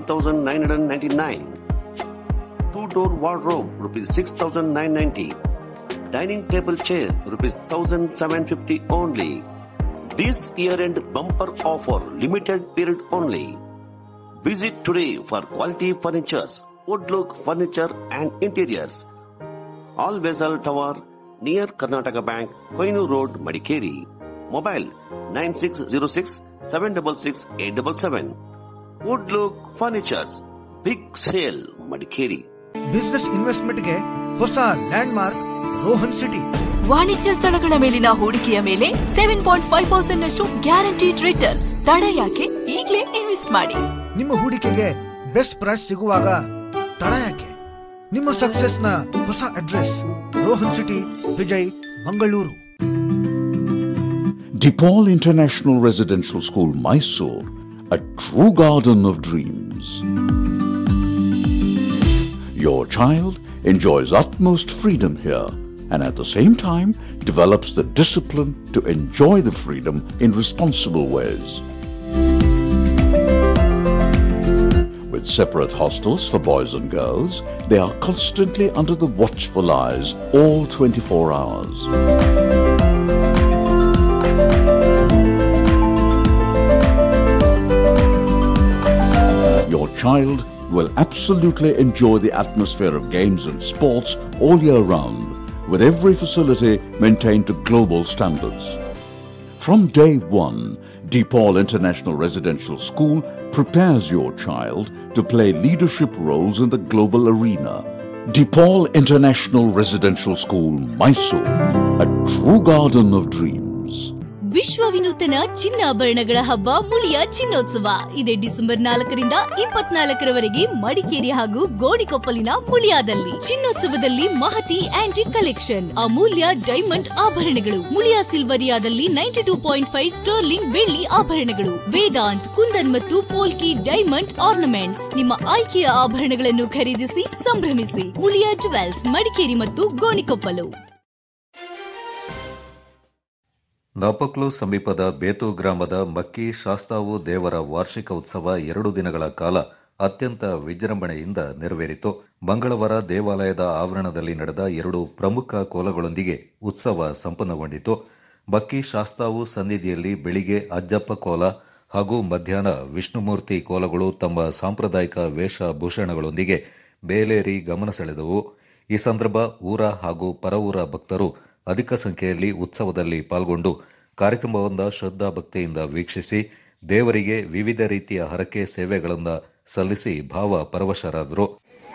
18,999. Two-door wardrobe, rupees 6,990. Dining table chair, rupees 1,750 only. This year-end bumper offer, limited period only. Visit today for quality furnitures, woodlook furniture and interiors. All Vessel Tower near Karnataka Bank, Koinu Road, Madikeri. Mobile 9606 766 877. Woodlook Furnitures. Big Sale, Madikeri. Business ಇನ್ವೆಸ್ಟ್ಮೆಂಟ್ಗೆ ಹೊಸ land mark Rohan city ವಾಣಿಜ್ಯ ಸ್ಥಳಗಳ ಮೇಲಿನ ಹೂಡಿಕೆಯ ಮೇಲೆ seven point five percent ನಷ್ಟು guaranteed return ತಡ ಯಾಕೆ ಈಗಲೇ ಇನ್ವೆಸ್ಟ್ ಮಾಡಿ ನಿಮ್ಮ ಹೂಡಿಕೆಗೆ ಬೆಸ್ಟ್ ಪ್ರೈಸ್ ಸಿಗುವಾಗ ತಡ ಯಾಕೆ ನಿಮ್ಮ ಸಕ್ಸೆಸ್ ನ ಹೊಸ address Rohan city Vijay Mangaluru DePaul International Residential School, Mysore, a true garden of dreams. Your child enjoys utmost freedom here and at the same time develops the discipline to enjoy the freedom in responsible ways. With With separate hostels for boys and girls, they are constantly under the watchful eyes all 24 hours. Your child will absolutely enjoy the atmosphere of games and sports all year round, with every facility maintained to global standards. From day one, DePaul International Residential School prepares your child to play leadership roles in the global arena. DePaul International Residential School, Mysore, a true garden of dreams. ವಿಶ್ವ ವಿನೂತನ ಚಿನ್ನಾಭರಣಗಳ ಹಬ್ಬ ಮುಳಿಯ ಚಿನ್ನೋತ್ಸವ ಇದೆ December ನಾಲ್ಕರಿಂದ ಇಪ್ಪತ್ನಾಲ್ಕರವರೆಗೆ ಮಡಿಕೇರಿ ಹಾಗೂ ಗೋಣಿಕೊಪ್ಪಲಿನ ಮುಳಿಯಾದಲ್ಲಿ ಚಿನ್ನೋತ್ಸವದಲ್ಲಿ ಮಹತಿ ಆಂಟಿಕ್ ಕಲೆಕ್ಷನ್ ಅಮೂಲ್ಯ ಡೈಮಂಡ್ ಆಭರಣಗಳು ಮುಳಿಯಾ ಸಿಲ್ವರಿಯಾದಲ್ಲಿ ninety two point five sterling ಬೆಳ್ಳಿ ಆಭರಣಗಳು ವೇದಾಂತ್ ಕುಂದನ್ ಮತ್ತು ಪೋಲ್ಕಿ ಡೈಮಂಡ್ ಆರ್ನಮೆಂಟ್ಸ್ ನಿಮ್ಮ ಆಯ್ಕೆಯ ಆಭರಣಗಳನ್ನು ಖರೀದಿಸಿ ಸಂಭ್ರಮಿಸಿ ಮುಳಿಯಾ ಜುವೆಲ್ಸ್ ಮಡಿಕೇರಿ ಮತ್ತು ಗೋಣಿಕೊಪ್ಪಲು ನಾಪಕ್ಲು ಸಮೀಪದ ಬೇತು ಗ್ರಾಮದ ಮಕ್ಕಿ ಶಾಸ್ತಾವು ದೇವರ ವಾರ್ಷಿಕ ಉತ್ಸವ ಎರಡು ದಿನಗಳ ಕಾಲ ಅತ್ಯಂತ ವಿಜೃಂಭಣೆಯಿಂದ ನೆರವೇರಿತು ಮಂಗಳವಾರ ದೇವಾಲಯದ ಆವರಣದಲ್ಲಿ ನಡೆದ ಎರಡು ಪ್ರಮುಖ ಕೋಲಗಳೊಂದಿಗೆ ಉತ್ಸವ ಸಂಪನ್ನಗೊಂಡಿತು ಮಕ್ಕಿ ಶಾಸ್ತಾವು ಸನ್ನಿಧಿಯಲ್ಲಿ ಬೆಳಿಗ್ಗೆ ಅಜ್ಜಪ್ಪ ಕೋಲ ಹಾಗೂ ಮಧ್ಯಾಹ್ನ ವಿಷ್ಣುಮೂರ್ತಿ ಕೋಲಗಳು ತಮ್ಮ ಸಾಂಪ್ರದಾಯಿಕ ವೇಷಭೂಷಣಗಳೊಂದಿಗೆ ಬೇಲೇರಿ ಗಮನ ಸೆಳೆದವು ಈ ಸಂದರ್ಭ ಊರ ಹಾಗೂ ಪರವೂರ ಭಕ್ತರು ಅಧಿಕ ಸಂಖ್ಯೆಯಲ್ಲಿ ಉತ್ಸವದಲ್ಲಿ ಪಾಲ್ಗೊಂಡು ಕಾರ್ಯಕ್ರಮವೊಂದ ಶ್ರದ್ಧಾ ಭಕ್ತಿಯಿಂದ ವೀಕ್ಷಿಸಿ ದೇವರಿಗೆ ವಿವಿಧ ರೀತಿಯ ಹರಕೆ ಸೇವೆಗಳನ್ನು ಸಲ್ಲಿಸಿ ಭಾವ ಪರವಶರಾದರು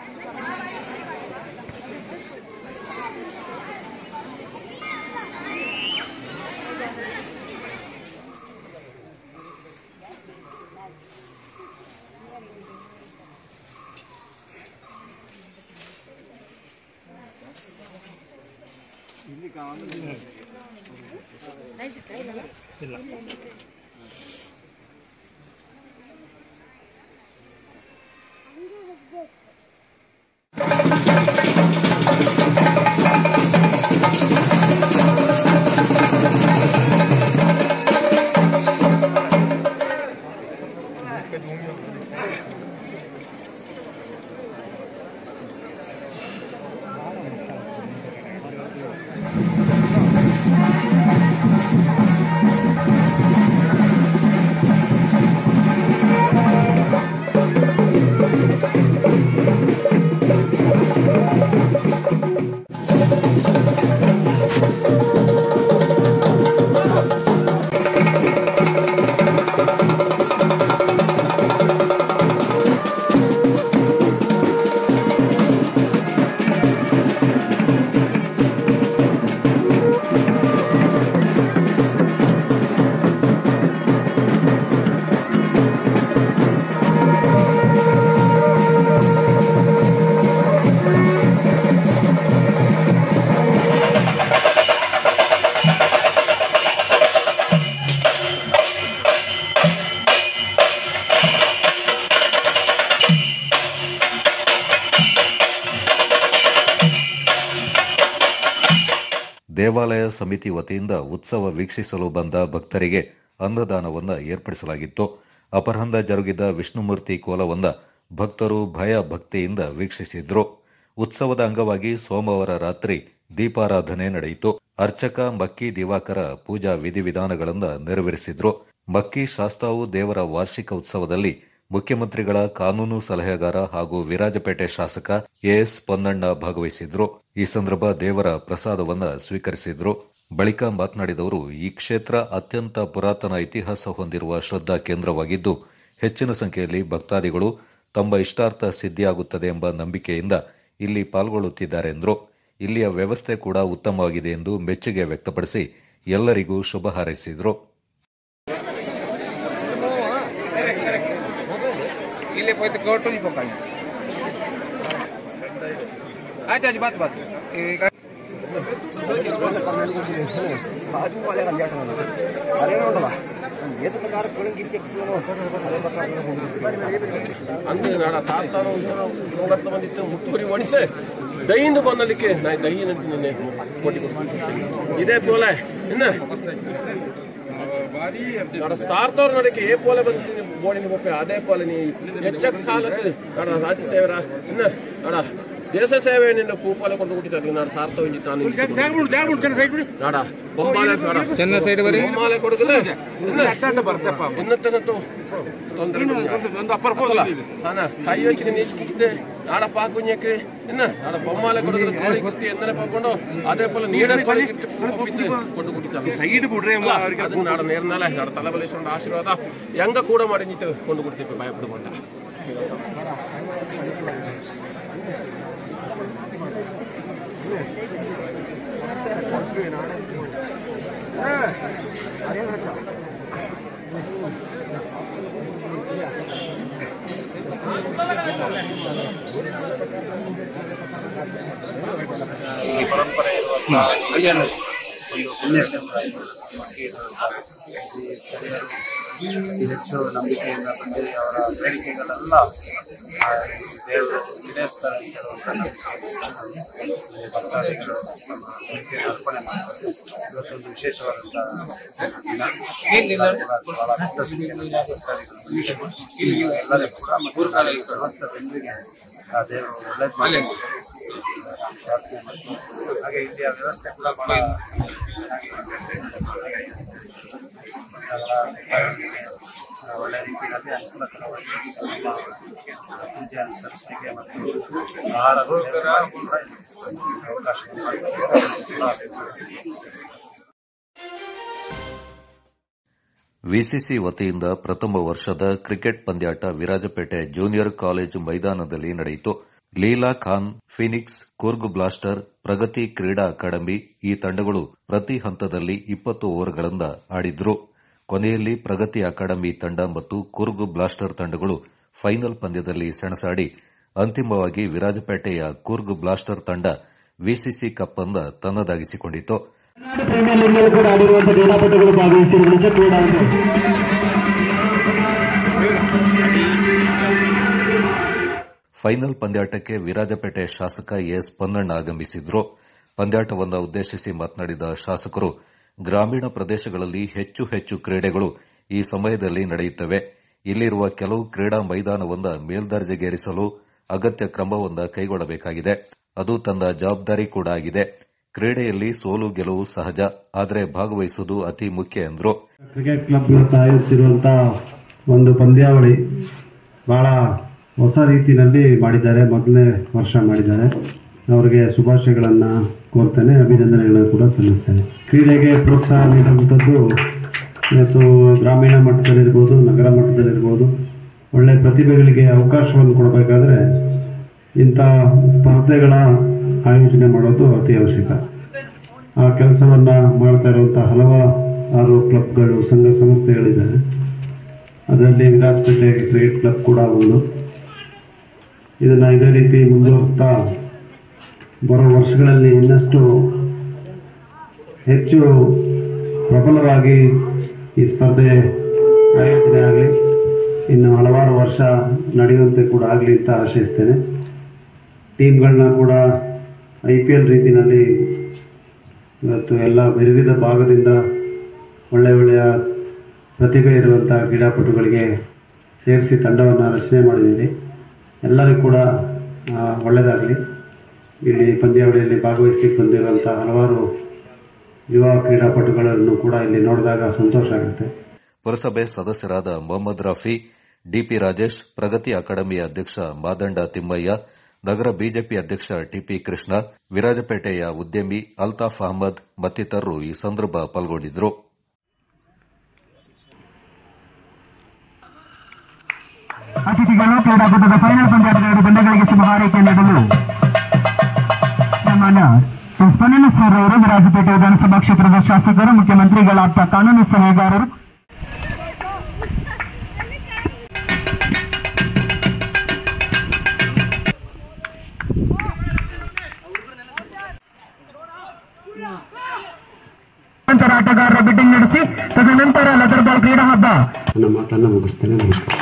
ದೇವಾಲಯ ಸಮಿತಿ ವತಿಯಿಂದ ಉತ್ಸವ ವೀಕ್ಷಿಸಲು ಬಂದ ಭಕ್ತರಿಗೆ ಅನ್ನದಾನವನ್ನು ಏರ್ಪಡಿಸಲಾಗಿತ್ತು ಅಪರಾಹ್ನ ಜರುಗಿದ ವಿಷ್ಣುಮೂರ್ತಿ ಕೋಲವನ್ನ ಭಕ್ತರು ಭಯ ಭಕ್ತಿಯಿಂದ ವೀಕ್ಷಿಸಿದ್ರು ಉತ್ಸವದ ಅಂಗವಾಗಿ ಸೋಮವಾರ ರಾತ್ರಿ ದೀಪಾರಾಧನೆ ನಡೆಯಿತು ಅರ್ಚಕ ಮಕ್ಕಿ ದಿವಾಕರ ಪೂಜಾ ವಿಧಿವಿಧಾನಗಳನ್ನು ನೆರವೇರಿಸಿದ್ರು ಮಕ್ಕಿ ಶಾಸ್ತಾವು ದೇವರ ವಾರ್ಷಿಕ ಉತ್ಸವದಲ್ಲಿ ಮುಖ್ಯಮಂತ್ರಿಗಳ ಕಾನೂನು ಸಲಹೆಗಾರ ಹಾಗೂ ವಿರಾಜಪೇಟೆ ಶಾಸಕ ಎಎಸ್ ಪೊನ್ನಣ್ಣ ಭಾಗವಹಿಸಿದ್ರು ಈ ಸಂದರ್ಭ ದೇವರ ಪ್ರಸಾದವನ್ನ ಸ್ವೀಕರಿಸಿದ್ರು ಬಳಿಕ ಮಾತನಾಡಿದವರು ಈ ಕ್ಷೇತ್ರ ಅತ್ಯಂತ ಪುರಾತನ ಇತಿಹಾಸ ಹೊಂದಿರುವ ಶ್ರದ್ಧಾ ಕೇಂದ್ರವಾಗಿದ್ದು ಹೆಚ್ಚಿನ ಸಂಖ್ಯೆಯಲ್ಲಿ ಭಕ್ತಾದಿಗಳು ತಮ್ಮ ಇಷ್ಟಾರ್ಥ ಸಿದ್ಧಿಯಾಗುತ್ತದೆ ಎಂಬ ನಂಬಿಕೆಯಿಂದ ಇಲ್ಲಿ ಪಾಲ್ಗೊಳ್ಳುತ್ತಿದ್ದಾರೆ ಎಂದರು ಇಲ್ಲಿಯ ವ್ಯವಸ್ಥೆ ಕೂಡ ಉತ್ತಮವಾಗಿದೆ ಎಂದು ಮೆಚ್ಚುಗೆ ವ್ಯಕ್ತಪಡಿಸಿ ಎಲ್ಲರಿಗೂ ಶುಭ ಹಾರೈಸಿದರು ಇಲ್ಲಿ ಹೋಯ್ತು ಕೋಟು ಪೋಕಾಳಿ ಆಚೆ ಆಚೆ ಬಾತ್ ಬಾತ್ ಈಗ ಅಂದ್ರೆ ನಾಡ ತಾತಾರೋ ವಿಷಯ ರೋಗತ್ತ ಬಂದಿತ್ತು ಮುತ್ತೂರಿ ಒಡಿಸೆ ದೈಯಿಂದ ಬಂದಲಿಕ್ಕೆ ನಾ ದೈ ನಿನ್ನೆ ಕೊಟ್ಟಿ ಇದೇ ಪೋಲೆ ಇನ್ನ ನಡ ಸಾರ್ತವ್ರ ನಡಕ್ಕೆ ಏ ಪೋಲೆ ಬಂದು ಬೋಡಿನ ಬೊಪ್ಪೆ ಅದೇ ಪೋಲೆ ನೀ ಹೆಚ್ಚ ಕಾಲಕ್ಕೆ ನಡ ರಾಜ್ಯ ಸೇವರ ಇನ್ನ ನಡ ದೇಶ ಸೇವೆ ನಿನ್ನ ಕೂಪಲೆ ಕೊಂಡು ಹುಟ್ಟಿದ್ದಾರೆ ನಾನು ಸಾರ್ತವ ಇಂಜಿ ನಾನು ನಾಡ ಬೊಂಬಾಲೆ ಬೇಡ ಚೆನ್ನ side ಬರೀ. ಬೊಂಬಾಲೆ ಕೊಡುಗಲ್ಲ ಇನ್ನತ್ತನಂತೂ ತೊಂದರೆ ಹಾನ ಕೈ ವೆಚ್ಚಿಗೆ ನೀಚ್ ಕುಕ್ತೆ ನಾಡ ಪಾಕುഞ്ഞಕ್ಕೆ ಇನ್ನ ನಾಡ ಬೊಮ್ಮಾಲೆ ಕೊಡುಗಲ್ಲ ಕೋಳಿ ಕುತ್ತಿ ಎಂದನೆ ಪಾಕೊಂಡು ಅದೇ ಪೋಲೆ ನೀಡ ಕೋಳಿ ಕೊಂಡು ಕುಟ್ಟಿದ್ದಾರೆ ಸೈಡ್ ಬಿಡ್ರಿ ಅಮ್ಮ ಅಲ್ಲ, ಅದು ನಾಡ ನೇರ್ನಲ್ಲ ನಾಡ ತಲೆಬಲಿಸ್ಕೊಂಡ ಆಶೀರ್ವಾದ ಹೆಂಗ ಕೂಡ ಮಾಡಿ ನಿಂತು ಕೊಂಡು ಕೊಡ್ತೀವಿ ಭಯ ಪಡ್ಕೊಂಡ ಈ ಪರಂಪರೆ ಇರುವಂತಹ ಒಂದು ಪುಣ್ಯಕ್ಷೇತ್ರ ಈ ಸ್ಥಳೀಯರು ಅತಿ ಹೆಚ್ಚು ನಂಬಿಕೆಯಿಂದ ಬಂದು ಅವರ ಬೇಡಿಕೆಗಳೆಲ್ಲ ಆ, ಈ ದೇವರು ಈಡೇರಿಸ್ತಾರೆ ಅಂತ ಹೇಳುವಂಥ ನಂಬಿಕೆ ಇಲ್ಲಿ ಭಕ್ತಾದಿಗಳು ತಮ್ಮ ಬೇಡಿಕೆಯನ್ನು ಅರ್ಪಣೆ ಮಾಡ್ತಾರೆ ಇವತ್ತೊಂದು ವಿಶೇಷವಾದಂತಹ ದಿನ ಬಹಳ ದೊಡ್ಡ ಸಂಖ್ಯೆಯಲ್ಲಿ ಭಕ್ತಾದಿಗಳು ಎಲ್ಲರಿಗೂ ಕೂಡ ಮತ್ತು ಈ ಸಮಸ್ತ ಜನರಿಗೆ ಆ ದೇವರು ಒಳ್ಳೇದು ಮಾಡಲಿ ಪ್ರಾರ್ಥನೆ ಮಾಡ್ತೀನಿ ಹಾಗೆ ಇಲ್ಲಿಯ ವ್ಯವಸ್ಥೆ ಕೂಡ ಬಹಳ ಚೆನ್ನಾಗಿದೆ ಎಲ್ಲ ಆ, ಒಳ್ಳೆ ರೀತಿಯಲ್ಲಿ ಅನುಕೂಲಕರವಾಗಿ ನಮ್ಮ ಪೂಜೆ ಅನುಸರಿಸಲಿಕ್ಕೆ ಮತ್ತು ಆಹಾರ ಸೇವನೆ ಕೂಡ ಅವಕಾಶವನ್ನು ಮಾಡಿಕೊಟ್ಟಿದ್ದಾರೆ. ವಿಸಿಸಿ ವತಿಯಿಂದ ಪ್ರಥಮ ವರ್ಷದ ಕ್ರಿಕೆಟ್ ಪಂದ್ಯಾಟ ವಿರಾಜಪೇಟೆ ಜೂನಿಯರ್ ಕಾಲೇಜು ಮೈದಾನದಲ್ಲಿ ನಡೆಯಿತು ಲೀಲಾ ಖಾನ್ ಫಿನಿಕ್ಸ್ ಕೂರ್ಗ್ ಬ್ಲಾಸ್ಟರ್ ಪ್ರಗತಿ ಕ್ರೀಡಾ ಅಕಾಡೆಮಿ ಈ ತಂಡಗಳು ಪ್ರತಿ ಹಂತದಲ್ಲಿ ಇಪ್ಪತ್ತು ಓವರ್ಗಳಿಂದ ಆಡಿದ್ರು ಕೊನೆಯಲ್ಲಿ ಪ್ರಗತಿ ಅಕಾಡೆಮಿ ತಂಡ ಮತ್ತು ಕೂರ್ಗ್ ಬ್ಲಾಸ್ಟರ್ ತಂಡಗಳು ಫೈನಲ್ ಪಂದ್ಯದಲ್ಲಿ ಸೆಣಸಾಡಿ ಅಂತಿಮವಾಗಿ ವಿರಾಜಪೇಟೆಯ ಕೂರ್ಗ್ ಬ್ಲಾಸ್ಟರ್ ತಂಡ ವಿಸಿಸಿ ಕಪ್ ಅನ್ನ ತನ್ನದಾಗಿಸಿಕೊಂಡಿತು ಪ್ರೀಮಿಯರ್ ಲೀಗ್ನಲ್ಲಿ ಕೂಡ ಆಡಿರುವಂತಹ ಕ್ರೀಡಾಪಟುಗಳು ಭಾಗವಹಿಸಿರುವ ನಿಜ ಕೂಡ ಒಂದು ಫೈನಲ್ ಪಂದ್ಯಾಟಕ್ಕೆ ವಿರಾಜಪೇಟೆ ಶಾಸಕ ಎಸ್ ಪೊನ್ನಣ್ಣ ಆಗಮಿಸಿದ್ರು ಪಂದ್ಯಾಟವನ್ನು ಉದ್ದೇಶಿಸಿ ಮಾತನಾಡಿದ ಶಾಸಕರು ಗ್ರಾಮೀಣ ಪ್ರದೇಶಗಳಲ್ಲಿ ಹೆಚ್ಚು ಹೆಚ್ಚು ಕ್ರೀಡೆಗಳು ಈ ಸಮಯದಲ್ಲಿ ನಡೆಯುತ್ತವೆ ಇಲ್ಲಿರುವ ಕೆಲವು ಕ್ರೀಡಾ ಮೈದಾನವೊಂದ ಮೇಲ್ದರ್ಜೆಗೇರಿಸಲು ಅಗತ್ಯ ಕ್ರಮವೊಂದ ಕೈಗೊಳ್ಳಬೇಕಾಗಿದೆ ಅದು ತನ್ನ ಜವಾಬ್ದಾರಿ ಕೂಡ ಆಗಿದೆ ಕ್ರೀಡೆಯಲ್ಲಿ ಸೋಲು ಗೆಲುವು ಸಹಜ ಆದರೆ ಭಾಗವಹಿಸುವುದು ಅತಿ ಮುಖ್ಯ ಎಂದರು ಕ್ರಿಕೆಟ್ ಕ್ಲಬ್ ಇವತ್ತು ಆಯೋಜಿಸಿರುವಂತಹ ಒಂದು ಪಂದ್ಯಾವಳಿ ಬಹಳ ಹೊಸ ರೀತಿಯಲ್ಲಿ ಮಾಡಿದ್ದಾರೆ ಮೊದಲನೇ ವರ್ಷ ಮಾಡಿದ್ದಾರೆ ಅವರಿಗೆ ಶುಭಾಶಯಗಳನ್ನು ಕೋರ್ತೇನೆ ಅಭಿನಂದನೆಗಳನ್ನು ಕೂಡ ಸಲ್ಲಿಸ್ತೇನೆ ಕ್ರೀಡೆಗೆ ಪ್ರೋತ್ಸಾಹ ನೀಡುವಂಥದ್ದು ಇವತ್ತು ಗ್ರಾಮೀಣ ಮಟ್ಟದಲ್ಲಿರ್ಬೋದು ನಗರ ಮಟ್ಟದಲ್ಲಿರ್ಬೋದು ಒಳ್ಳೆಯ ಪ್ರತಿಭೆಗಳಿಗೆ ಅವಕಾಶವನ್ನು ಕೊಡಬೇಕಾದ್ರೆ ಇಂಥ ಸ್ಪರ್ಧೆಗಳ ಆಯೋಜನೆ ಮಾಡೋದು ಅತಿ ಅವಶ್ಯಕ ಆ ಕೆಲಸವನ್ನು ಮಾಡ್ತಾ ಇರುವಂಥ ಹಲವಾರು ಕ್ಲಬ್ಗಳು ಸಂಘ ಸಂಸ್ಥೆಗಳಿದ್ದಾವೆ ಅದರಲ್ಲಿ ವಿರಾಜಪೇಟೆ ಕ್ರಿಕೆಟ್ ಕ್ಲಬ್ ಕೂಡ ಒಂದು ಇದನ್ನು ಇದೇ ರೀತಿ ಮುಂದುವರಿಸ್ತಾ ಬರೋ ವರ್ಷಗಳಲ್ಲಿ ಇನ್ನಷ್ಟು ಹೆಚ್ಚು ಪ್ರಬಲವಾಗಿ ಈ ಸ್ಪರ್ಧೆ ಆಯೋಜನೆ ಆಗಲಿ ಇನ್ನು ಹಲವಾರು ವರ್ಷ ನಡೆಯುವಂತೆ ಕೂಡ ಆಗಲಿ ಅಂತ ಆಶಿಸ್ತೇನೆ ಟೀಮ್ಗಳನ್ನ ಕೂಡ ಐ ಪಿ ಎಲ್ ರೀತಿಯಲ್ಲಿ ಇವತ್ತು ಎಲ್ಲ ವಿವಿಧ ಭಾಗದಿಂದ ಒಳ್ಳೆಯ ಒಳ್ಳೆಯ ಪ್ರತಿಭೆ ಇರುವಂಥ ಕ್ರೀಡಾಪಟುಗಳಿಗೆ ಸೇರಿಸಿ ತಂಡವನ್ನು ರಚನೆ ಮಾಡಿದ್ದೀವಿ ಎಲ್ಲರಿಗೂ ಕೂಡ ಒಳ್ಳೆಯದಾಗಲಿ ಇಲ್ಲಿ ಪಂದ್ಯಾವಳಿಯಲ್ಲಿ ಭಾಗವಹಿಸಲಿಕ್ಕೆ ಬಂದಿರುವಂಥ ಹಲವಾರು ಯುವ ಕ್ರೀಡಾಪಟುಗಳನ್ನು ಕೂಡ ಇಲ್ಲಿ ನೋಡಿದಾಗ ಸಂತೋಷ ಆಗುತ್ತೆ ಪುರಸಭೆ ಸದಸ್ಯರಾದ ಮೊಹಮ್ಮದ್ ರಫಿ ಡಿಪಿ ರಾಜೇಶ್ ಪ್ರಗತಿ ಅಕಾಡೆಮಿಯ ಅಧ್ಯಕ್ಷ ಮಾದಂಡ ತಿಮ್ಮಯ್ಯ ನಗರ ಬಿಜೆಪಿ ಅಧ್ಯಕ್ಷ ಟಿಪಿ ಕೃಷ್ಣ ವಿರಾಜಪೇಟೆಯ ಉದ್ಯಮಿ ಅಲ್ತಾಫ್ ಅಹಮದ್ ಮತ್ತಿತರರು ಈ ಸಂದರ್ಭ ಪಾಲ್ಗೊಂಡಿದ್ದರು ಅತಿಥಿಗಳು ಕ್ರೀಡಾಕೂಟದ ಫೈನಲ್ ಪಂದ್ಯಾಟದ ಎರಡು ತಂಡಗಳಿಗೆ ಶುಭ ಹಾರೈಕೆ ನೀಡಲು ಸನ್ಮಾನ್ಯ ಎಸ್ ಪೊನ್ನಣ್ಣ ಸರ್ ಅವರು ವಿರಾಜಪೇಟೆ ವಿಧಾನಸಭಾ ಕ್ಷೇತ್ರದ ಶಾಸಕರು ಮುಖ್ಯಮಂತ್ರಿಗಳಾದ ಕಾನೂನು ಸಲಹೆಗಾರರು ನಂತರ ಆಟಗಾರರ ಬಿಡ್ಡಿಂಗ್ ನಡೆಸಿ ತದನಂತರ ಲೆದರ್ ಬಾಲ್ ಕ್ರೀಡಾ ಹಬ್ಬ ನನ್ನ ಮಾತನ್ನು ಮುಗಿಸ್ತೇನೆ ನಮಸ್ಕಾರ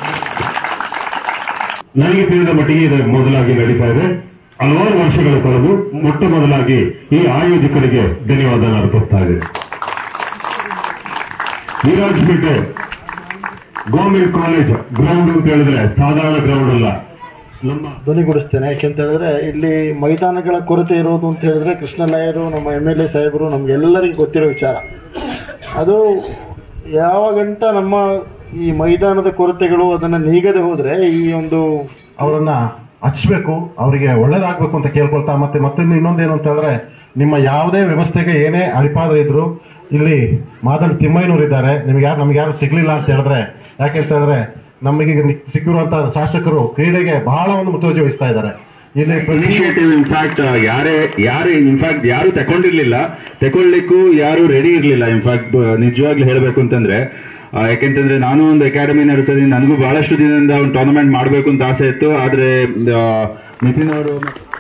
ನನಗೆ ತಿಳಿದ ಮಟ್ಟಿಗೆ ಇದು ಮೊದಲಾಗಿ ನಡೀತಾ ಇದೆ ಹಲವಾರು ವರ್ಷಗಳ ಕಳೆದು ಮೊಟ್ಟ ಮೊದಲಾಗಿ ಈ ಆಯೋಜಕರಿಗೆ ಧನ್ಯವಾದ ಅರ್ಪಿಸ್ತಾ ಇದೆ ವಿರಾಜ್ಪೇಟೆ ಗೌರ್ಮೆಂಟ್ ಕಾಲೇಜ್ ಗ್ರೌಂಡ್ ಅಂತ ಹೇಳಿದ್ರೆ ಸಾಧಾರಣ ಗ್ರೌಂಡ್ ಅಲ್ಲ ನಮ್ಮ ಧ್ವನಿಗೂಡಿಸ್ತೇನೆ ಯಾಕೆಂತ ಹೇಳಿದ್ರೆ ಇಲ್ಲಿ ಮೈದಾನಗಳ ಕೊರತೆ ಇರೋದು ಅಂತ ಹೇಳಿದ್ರೆ ಕೃಷ್ಣರಾಯರು ನಮ್ಮ ಎಮ್ ಎಲ್ ಎ ಸಾಹೇಬರು ನಮ್ಗೆಲ್ಲರಿಗೂ ಗೊತ್ತಿರೋ ವಿಚಾರ ಅದು ಯಾವ ಗಂಟ ನಮ್ಮ ಈ ಮೈದಾನದ ಕೊರತೆಗಳು ಅದನ್ನ ನೀಗದೆ ಹೋದ್ರೆ ಈ ಒಂದು ಅವರನ್ನ ಹಚ್ಚಬೇಕು ಅವರಿಗೆ ಒಳ್ಳೇದಾಗಬೇಕು ಅಂತ ಕೇಳ್ಕೊಳ್ತಾ ಮತ್ತೆ ಮತ್ತೊಂದು ಇನ್ನೊಂದೇನು ಅಂತ ಹೇಳಿದ್ರೆ ನಿಮ್ಮ ಯಾವುದೇ ವ್ಯವಸ್ಥೆಗೆ ಏನೇ ಅಡಿಪಾದ ಇದ್ರು ಇಲ್ಲಿ ಮಾದಲ್ ತಿಮ್ಮಯ್ಯನವರು ಇದ್ದಾರೆ ನಿಮ್ಗೆ ಯಾರು ನಮ್ಗೆ ಯಾರು ಸಿಗ್ಲಿಲ್ಲ ಅಂತ ಹೇಳಿದ್ರೆ ಯಾಕೆಂತ ಹೇಳಿದ್ರೆ ನಮಗೆ ನಿ- ಸಿಕ್ಕಿರುವಂತಹ ಶಾಸಕರು ಕ್ರೀಡೆಗೆ ಬಹಳ ಒಂದು ಮುತುವರ್ಜಿ ವಹಿಸ್ತಾ ಇದ್ದಾರೆ ಇಲ್ಲಿ ಇನಿಷಿಯೇಟಿವ್ ಇನ್ಫ್ಯಾಕ್ಟ್ ಯಾರೇ ಯಾರು ಇನ್ಫ್ಯಾಕ್ಟ್ ಯಾರು ತಗೊಂಡಿರ್ಲಿಲ್ಲ ತಗೊಳ್ಲಿಕ್ಕೂ ಯಾರು ರೆಡಿ ಇರ್ಲಿಲ್ಲ ಇನ್ಫ್ಯಾಕ್ಟ್ ನಿಜವಾಗ್ಲೂ ಹೇಳ್ಬೇಕು ಅಂತಂದ್ರೆ ಆ, ಯಾಕೆಂತಂದ್ರೆ ನಾನು ಒಂದು ಅಕಾಡೆಮಿ ನಡೆಸಿದ್ದೀನಿ ನನಗೂ ಬಹಳಷ್ಟು ದಿನದಿಂದ ಒಂದು ಟೂರ್ನಮೆಂಟ್ ಮಾಡಬೇಕು ಅಂತ ಆಸೆ ಇತ್ತು ಆದ್ರೆ ಆ, ನಿತಿನ್ ಅವರು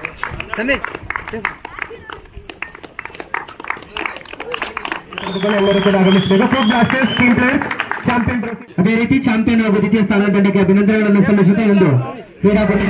ಎಲ್ಲರೂ ಕೂಡ ಆಗಮಿಸಬೇಕು pro blasters team players champion trophy ಅದೇ ರೀತಿ ಚಾಂಪಿಯನ್ ಹಾಗೂ ದ್ವಿತೀಯ ಸ್ಥಾನ ತಂಡಕ್ಕೆ ಅಭಿನಂದನೆಗಳನ್ನು ಸಲ್ಲಿಸುತ್ತಾ ಎಂದು ಕ್ರೀಡಾಪಟು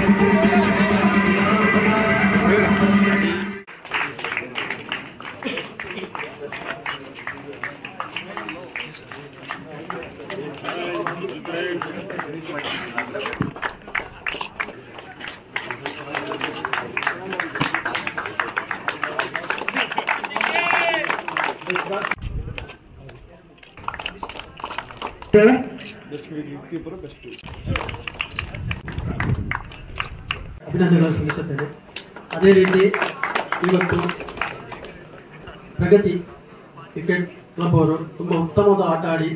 ಅಭಿನಂದನೆಗಳನ್ನು ಸಲ್ಲಿಸುತ್ತೇನೆ ಅದೇ ರೀತಿ ಇವತ್ತು ಪ್ರಗತಿ ಕ್ರಿಕೆಟ್ ಕ್ಲಬ್ ಅವರು ತುಂಬ ಉತ್ತಮವಾದ ಆಟ ಆಡಿ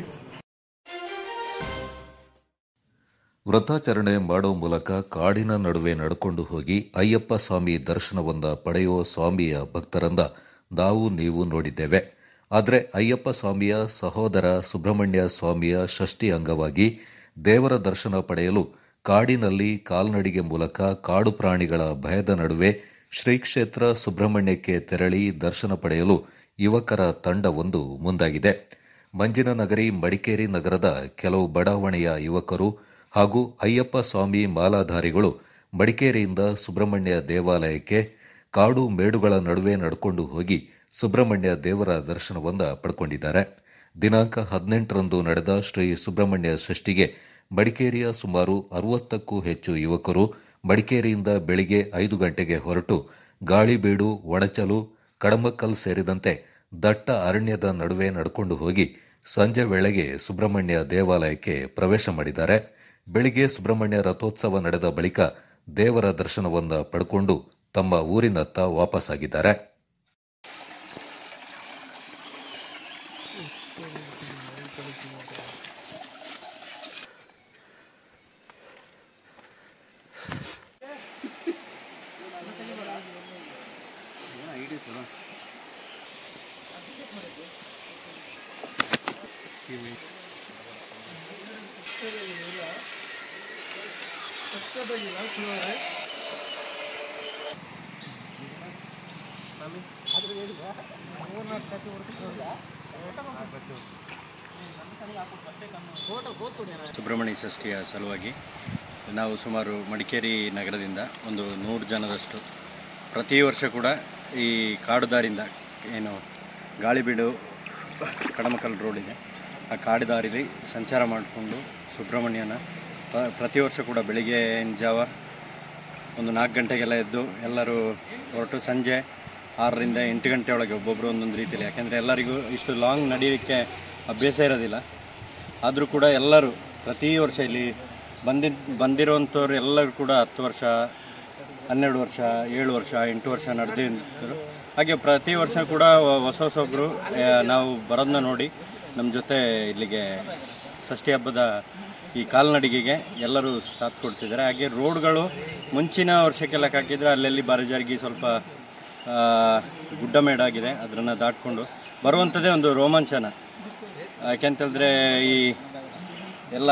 ವ್ರತಾಚರಣೆ ಮಾಡೋ ಮೂಲಕ ಕಾಡಿನ ನಡುವೆ ನಡ್ಕೊಂಡು ಹೋಗಿ ಅಯ್ಯಪ್ಪ ಸ್ವಾಮಿ ದರ್ಶನವನ್ನ ಪಡೆಯುವ ಸ್ವಾಮಿಯ ಭಕ್ತರನ್ನ ನಾವು ನೀವು ನೋಡಿದ್ದೇವೆ ಆದರೆ ಅಯ್ಯಪ್ಪ ಸ್ವಾಮಿಯ ಸಹೋದರ ಸುಬ್ರಹ್ಮಣ್ಯ ಸ್ವಾಮಿಯ ಷಷ್ಠಿ ಅಂಗವಾಗಿ ದೇವರ ದರ್ಶನ ಪಡೆಯಲು ಕಾಡಿನಲ್ಲಿ ಕಾಲ್ನಡಿಗೆ ಮೂಲಕ ಕಾಡು ಪ್ರಾಣಿಗಳ ಭಯದ ನಡುವೆ ಶ್ರೀ ಕ್ಷೇತ್ರ ಸುಬ್ರಹ್ಮಣ್ಯಕ್ಕೆ ತೆರಳಿ ದರ್ಶನ ಪಡೆಯಲು ಯುವಕರ ತಂಡವೊಂದು ಮುಂದಾಗಿದೆ ಮಂಜಿನ ನಗರಿ ಮಡಿಕೇರಿ ನಗರದ ಕೆಲವು ಬಡಾವಣೆಯ ಯುವಕರು ಹಾಗೂ ಅಯ್ಯಪ್ಪ ಸ್ವಾಮಿ ಮಾಲಾಧಾರಿಗಳು ಮಡಿಕೇರಿಯಿಂದ ಸುಬ್ರಹ್ಮಣ್ಯ ದೇವಾಲಯಕ್ಕೆ ಕಾಡು ಮೇಡುಗಳ ನಡುವೆ ನಡ್ಕೊಂಡು ಹೋಗಿ ಸುಬ್ರಹ್ಮಣ್ಯ ದೇವರ ದರ್ಶನವನ್ನ ಪಡ್ಕೊಂಡಿದ್ದಾರೆ ದಿನಾಂಕ ಹದಿನೆಂಟರಂದು ನಡೆದ ಶ್ರೀ ಸುಬ್ರಹ್ಮಣ್ಯ ಷಷ್ಠಿಗೆ ಮಡಿಕೇರಿಯ ಸುಮಾರು ಅರವತ್ತಕ್ಕೂ ಹೆಚ್ಚು ಯುವಕರು ಮಡಿಕೇರಿಯಿಂದ ಬೆಳಿಗ್ಗೆ ಐದು ಗಂಟೆಗೆ ಹೊರಟು ಗಾಳಿಬೀಡು ಒಣಚಲು ಕಡಮಕ್ಕಲ್ ಸೇರಿದಂತೆ ದಟ್ಟ ಅರಣ್ಯದ ನಡುವೆ ನಡ್ಕೊಂಡು ಹೋಗಿ ಸಂಜೆ ವೇಳೆಗೆ ಸುಬ್ರಹ್ಮಣ್ಯ ದೇವಾಲಯಕ್ಕೆ ಪ್ರವೇಶ ಮಾಡಿದ್ದಾರೆ ಬೆಳಿಗ್ಗೆ ಸುಬ್ರಹ್ಮಣ್ಯ ರಥೋತ್ಸವ ನಡೆದ ಬಳಿಕ ದೇವರ ದರ್ಶನವನ್ನ ಪಡ್ಕೊಂಡು ತಮ್ಮ ಊರಿನತ್ತ ವಾಪಸ್ಸಾಗಿದ್ದಾರೆ ಸುಬ್ರಹ್ಮಣ್ಯ ಷಷ್ಠಿಯ ಸಲುವಾಗಿ ನಾವು ಸುಮಾರು ಮಡಿಕೇರಿ ನಗರದಿಂದ ಒಂದು ನೂರು ಜನದಷ್ಟು ಪ್ರತಿ ವರ್ಷ ಕೂಡ ಈ ಕಾಡು ದಾರಿಯಿಂದ ಏನು ಗಾಳಿಬೀಡು ಕಡಮಕಲ್ ರೋಡ್ ಇದೆ ಆ ಕಾಡು ದಾರಿಲಿ ಸಂಚಾರ ಮಾಡಿಕೊಂಡು ಸುಬ್ರಹ್ಮಣ್ಯನ ಪ್ರ- ಪ್ರತಿ ವರ್ಷ ಕೂಡ ಬೆಳಿಗ್ಗೆ ಜಾವ ಒಂದು ನಾಲ್ಕು ಗಂಟೆಗೆಲ್ಲ ಎದ್ದು ಎಲ್ಲರೂ ಹೊರಟು ಸಂಜೆ ಆರರಿಂದ ಎಂಟು ಗಂಟೆ ಒಳಗೆ ಒಬ್ಬೊಬ್ಬರು ಒಂದೊಂದು ರೀತಿಯಲ್ಲಿ ಯಾಕೆಂದರೆ ಎಲ್ಲರಿಗೂ ಇಷ್ಟು ಲಾಂಗ್ ನಡೆಯೋಕ್ಕೆ ಅಭ್ಯಾಸ ಇರೋದಿಲ್ಲ ಆದರೂ ಕೂಡ ಎಲ್ಲರೂ ಪ್ರತಿ ವರ್ಷ ಇಲ್ಲಿ ಬಂದಿದ್ದು ಬಂದಿರುವಂಥವ್ರು ಎಲ್ಲರೂ ಕೂಡ ಹತ್ತು ವರ್ಷ ಹನ್ನೆರಡು ವರ್ಷ ಏಳು ವರ್ಷ ಎಂಟು ವರ್ಷ ನಡೆದಿದ್ದರು ಹಾಗೆ ಪ್ರತಿ ವರ್ಷ ಕೂಡ ವ- ಹೊಸ ಹೊಸೊಬ್ಬರು ನಾವು ಬರೋದನ್ನ ನೋಡಿ ನಮ್ಮ ಜೊತೆ ಇಲ್ಲಿಗೆ ಷಷ್ಠಿ ಹಬ್ಬದ ಈ ಕಾಲ್ನಡಿಗೆಗೆ ಎಲ್ಲರೂ ಸಾಥ್ ಕೊಡ್ತಿದ್ದಾರೆ ಹಾಗೆ ರೋಡ್ಗಳು ಮುಂಚಿನ ವರ್ಷಕ್ಕೆಲ್ಲ ಹಾಕಿದರೆ ಅಲ್ಲಲ್ಲಿ ಬರಜಾರಿಗೆ ಸ್ವಲ್ಪ ಆ, ಗುಡ್ಡ ಮೇಡಾಗಿದೆ ಅದನ್ನು ದಾಟ್ಕೊಂಡು ಬರುವಂಥದ್ದೇ ಒಂದು ರೋಮಾಂಚನ ಯಾಕೆಂತೇಳಿದ್ರೆ ಈ ಎಲ್ಲ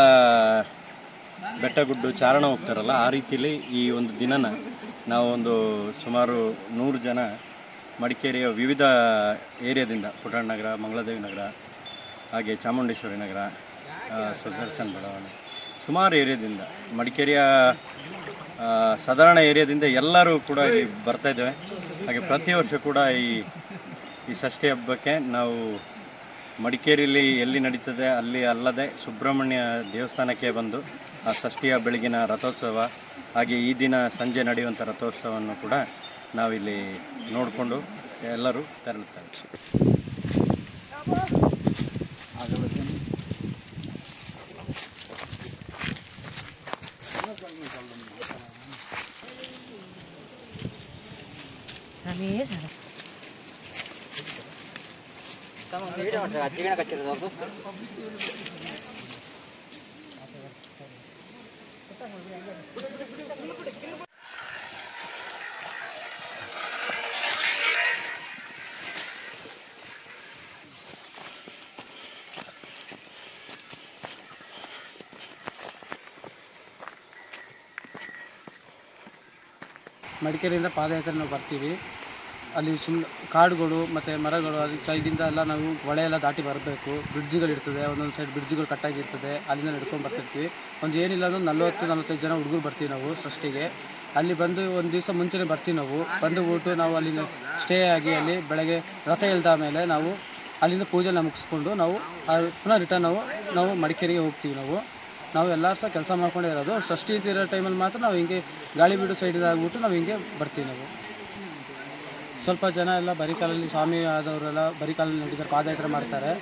ಬೆಟ್ಟ ಗುಡ್ಡು ಚಾರಣ ಹೋಗ್ತಾರಲ್ಲ ಆ ರೀತಿಲಿ ಈ ಒಂದು ದಿನನ ನಾವು ಒಂದು ಸುಮಾರು ನೂರು ಜನ ಮಡಿಕೇರಿಯ ವಿವಿಧ ಏರಿಯಾದಿಂದ ಪುಟಾಣ ನಗರ ಮಂಗಳದೇವಿ ನಗರ ಹಾಗೆ ಚಾಮುಂಡೇಶ್ವರಿ ನಗರ ಆ, ಸುದರ್ಶನ್ ಬಡಾವಣೆ ಸುಮಾರು ಏರಿಯಾದಿಂದ ಮಡಿಕೇರಿಯ ಆ, ಸಾಧಾರಣ ಏರಿಯಾದಿಂದ ಎಲ್ಲರೂ ಕೂಡ ಇಲ್ಲಿ ಬರ್ತಾ ಇದ್ದೇವೆ ಹಾಗೆ ಪ್ರತಿ ವರ್ಷ ಕೂಡ ಈ ಈ ಷಷ್ಠಿ ಹಬ್ಬಕ್ಕೆ ನಾವು ಮಡಿಕೇರಿಯಲ್ಲಿ ಎಲ್ಲಿ ನಡೀತದೆ ಅಲ್ಲಿ ಅಲ್ಲದೆ ಸುಬ್ರಹ್ಮಣ್ಯ ದೇವಸ್ಥಾನಕ್ಕೆ ಬಂದು ಆ ಷಷ್ಠಿಯ ಬೆಳಗಿನ ರಥೋತ್ಸವ ಹಾಗೆ ಈ ದಿನ ಸಂಜೆ ನಡೆಯುವಂಥ ರಥೋತ್ಸವವನ್ನು ಕೂಡ ನಾವಿಲ್ಲಿ ನೋಡಿಕೊಂಡು ಎಲ್ಲರೂ ತೆರಳುತ್ತಾರೆ ಮಡಿಕೇರಿಯಿಂದ ಪಾದಯಾತ್ರೆ ನಾವು ಬರ್ತೀವಿ ಅಲ್ಲಿ ಸುಮ್ ಕಾಡುಗಳು ಮತ್ತು ಮರಗಳು ಅದು ಸೈಡಿಂದ ಎಲ್ಲ ನಾವು ಹೊಳೆ ಎಲ್ಲ ದಾಟಿ ಬರಬೇಕು ಬ್ರಿಡ್ಜ್ಗಳಿರ್ತದೆ ಒಂದೊಂದು ಸೈಡ್ ಬ್ರಿಡ್ಜ್ಗಳು ಕಟ್ಟಾಗಿರ್ತದೆ ಅಲ್ಲಿಂದ ನಡ್ಕೊಂಡು ಬರ್ತಿರ್ತೀವಿ ಒಂದು ಏನಿಲ್ಲ ಅಂದ್ರೆ ನಲ್ವತ್ತು ನಲ್ವತ್ತೈದು ಜನ ಹುಡುಗರು ಬರ್ತೀವಿ ನಾವು ಷಷ್ಠಿಗೆ ಅಲ್ಲಿ ಬಂದು ಒಂದು ದಿವಸ ಮುಂಚೆನೇ ಬರ್ತೀವಿ ನಾವು ಬಂದು ಬಿಟ್ಟು ನಾವು ಅಲ್ಲಿಂದ ಸ್ಟೇ ಆಗಿ ಅಲ್ಲಿ ಬೆಳಗ್ಗೆ ರಥ ಎಳ್ದ ಮೇಲೆ ನಾವು ಅಲ್ಲಿಂದ ಪೂಜೆನ ಮುಗಿಸ್ಕೊಂಡು ನಾವು ಆ ಪುನಃ ರಿಟರ್ನ್ ನಾವು ನಾವು ಮಡಿಕೇರಿಗೆ ಹೋಗ್ತೀವಿ ನಾವು ನಾವು ಎಲ್ಲರೂ ಸಹ ಕೆಲಸ ಮಾಡ್ಕೊಂಡೇ ಇರೋದು ಷಷ್ಠಿ ಅಂತ ಇರೋ ಟೈಮಲ್ಲಿ ಮಾತ್ರ ನಾವು ಹಿಂಗೆ ಗಾಳಿ ಬೀಡು ಸೈಡಿಂದ ಆಗ್ಬಿಟ್ಟು ನಾವು ಹಿಂಗೆ ಬರ್ತೀವಿ ನಾವು ಸ್ವಲ್ಪ ಜನ ಎಲ್ಲ ಬರಿಕಾಲಲ್ಲಿ ಸ್ವಾಮಿ ಆದವರೆಲ್ಲ ಬರಿಕಾಲಲ್ಲಿ ನಡೀತಾರೆ ಪಾದಯಾತ್ರೆ ಮಾಡ್ತಾರೆ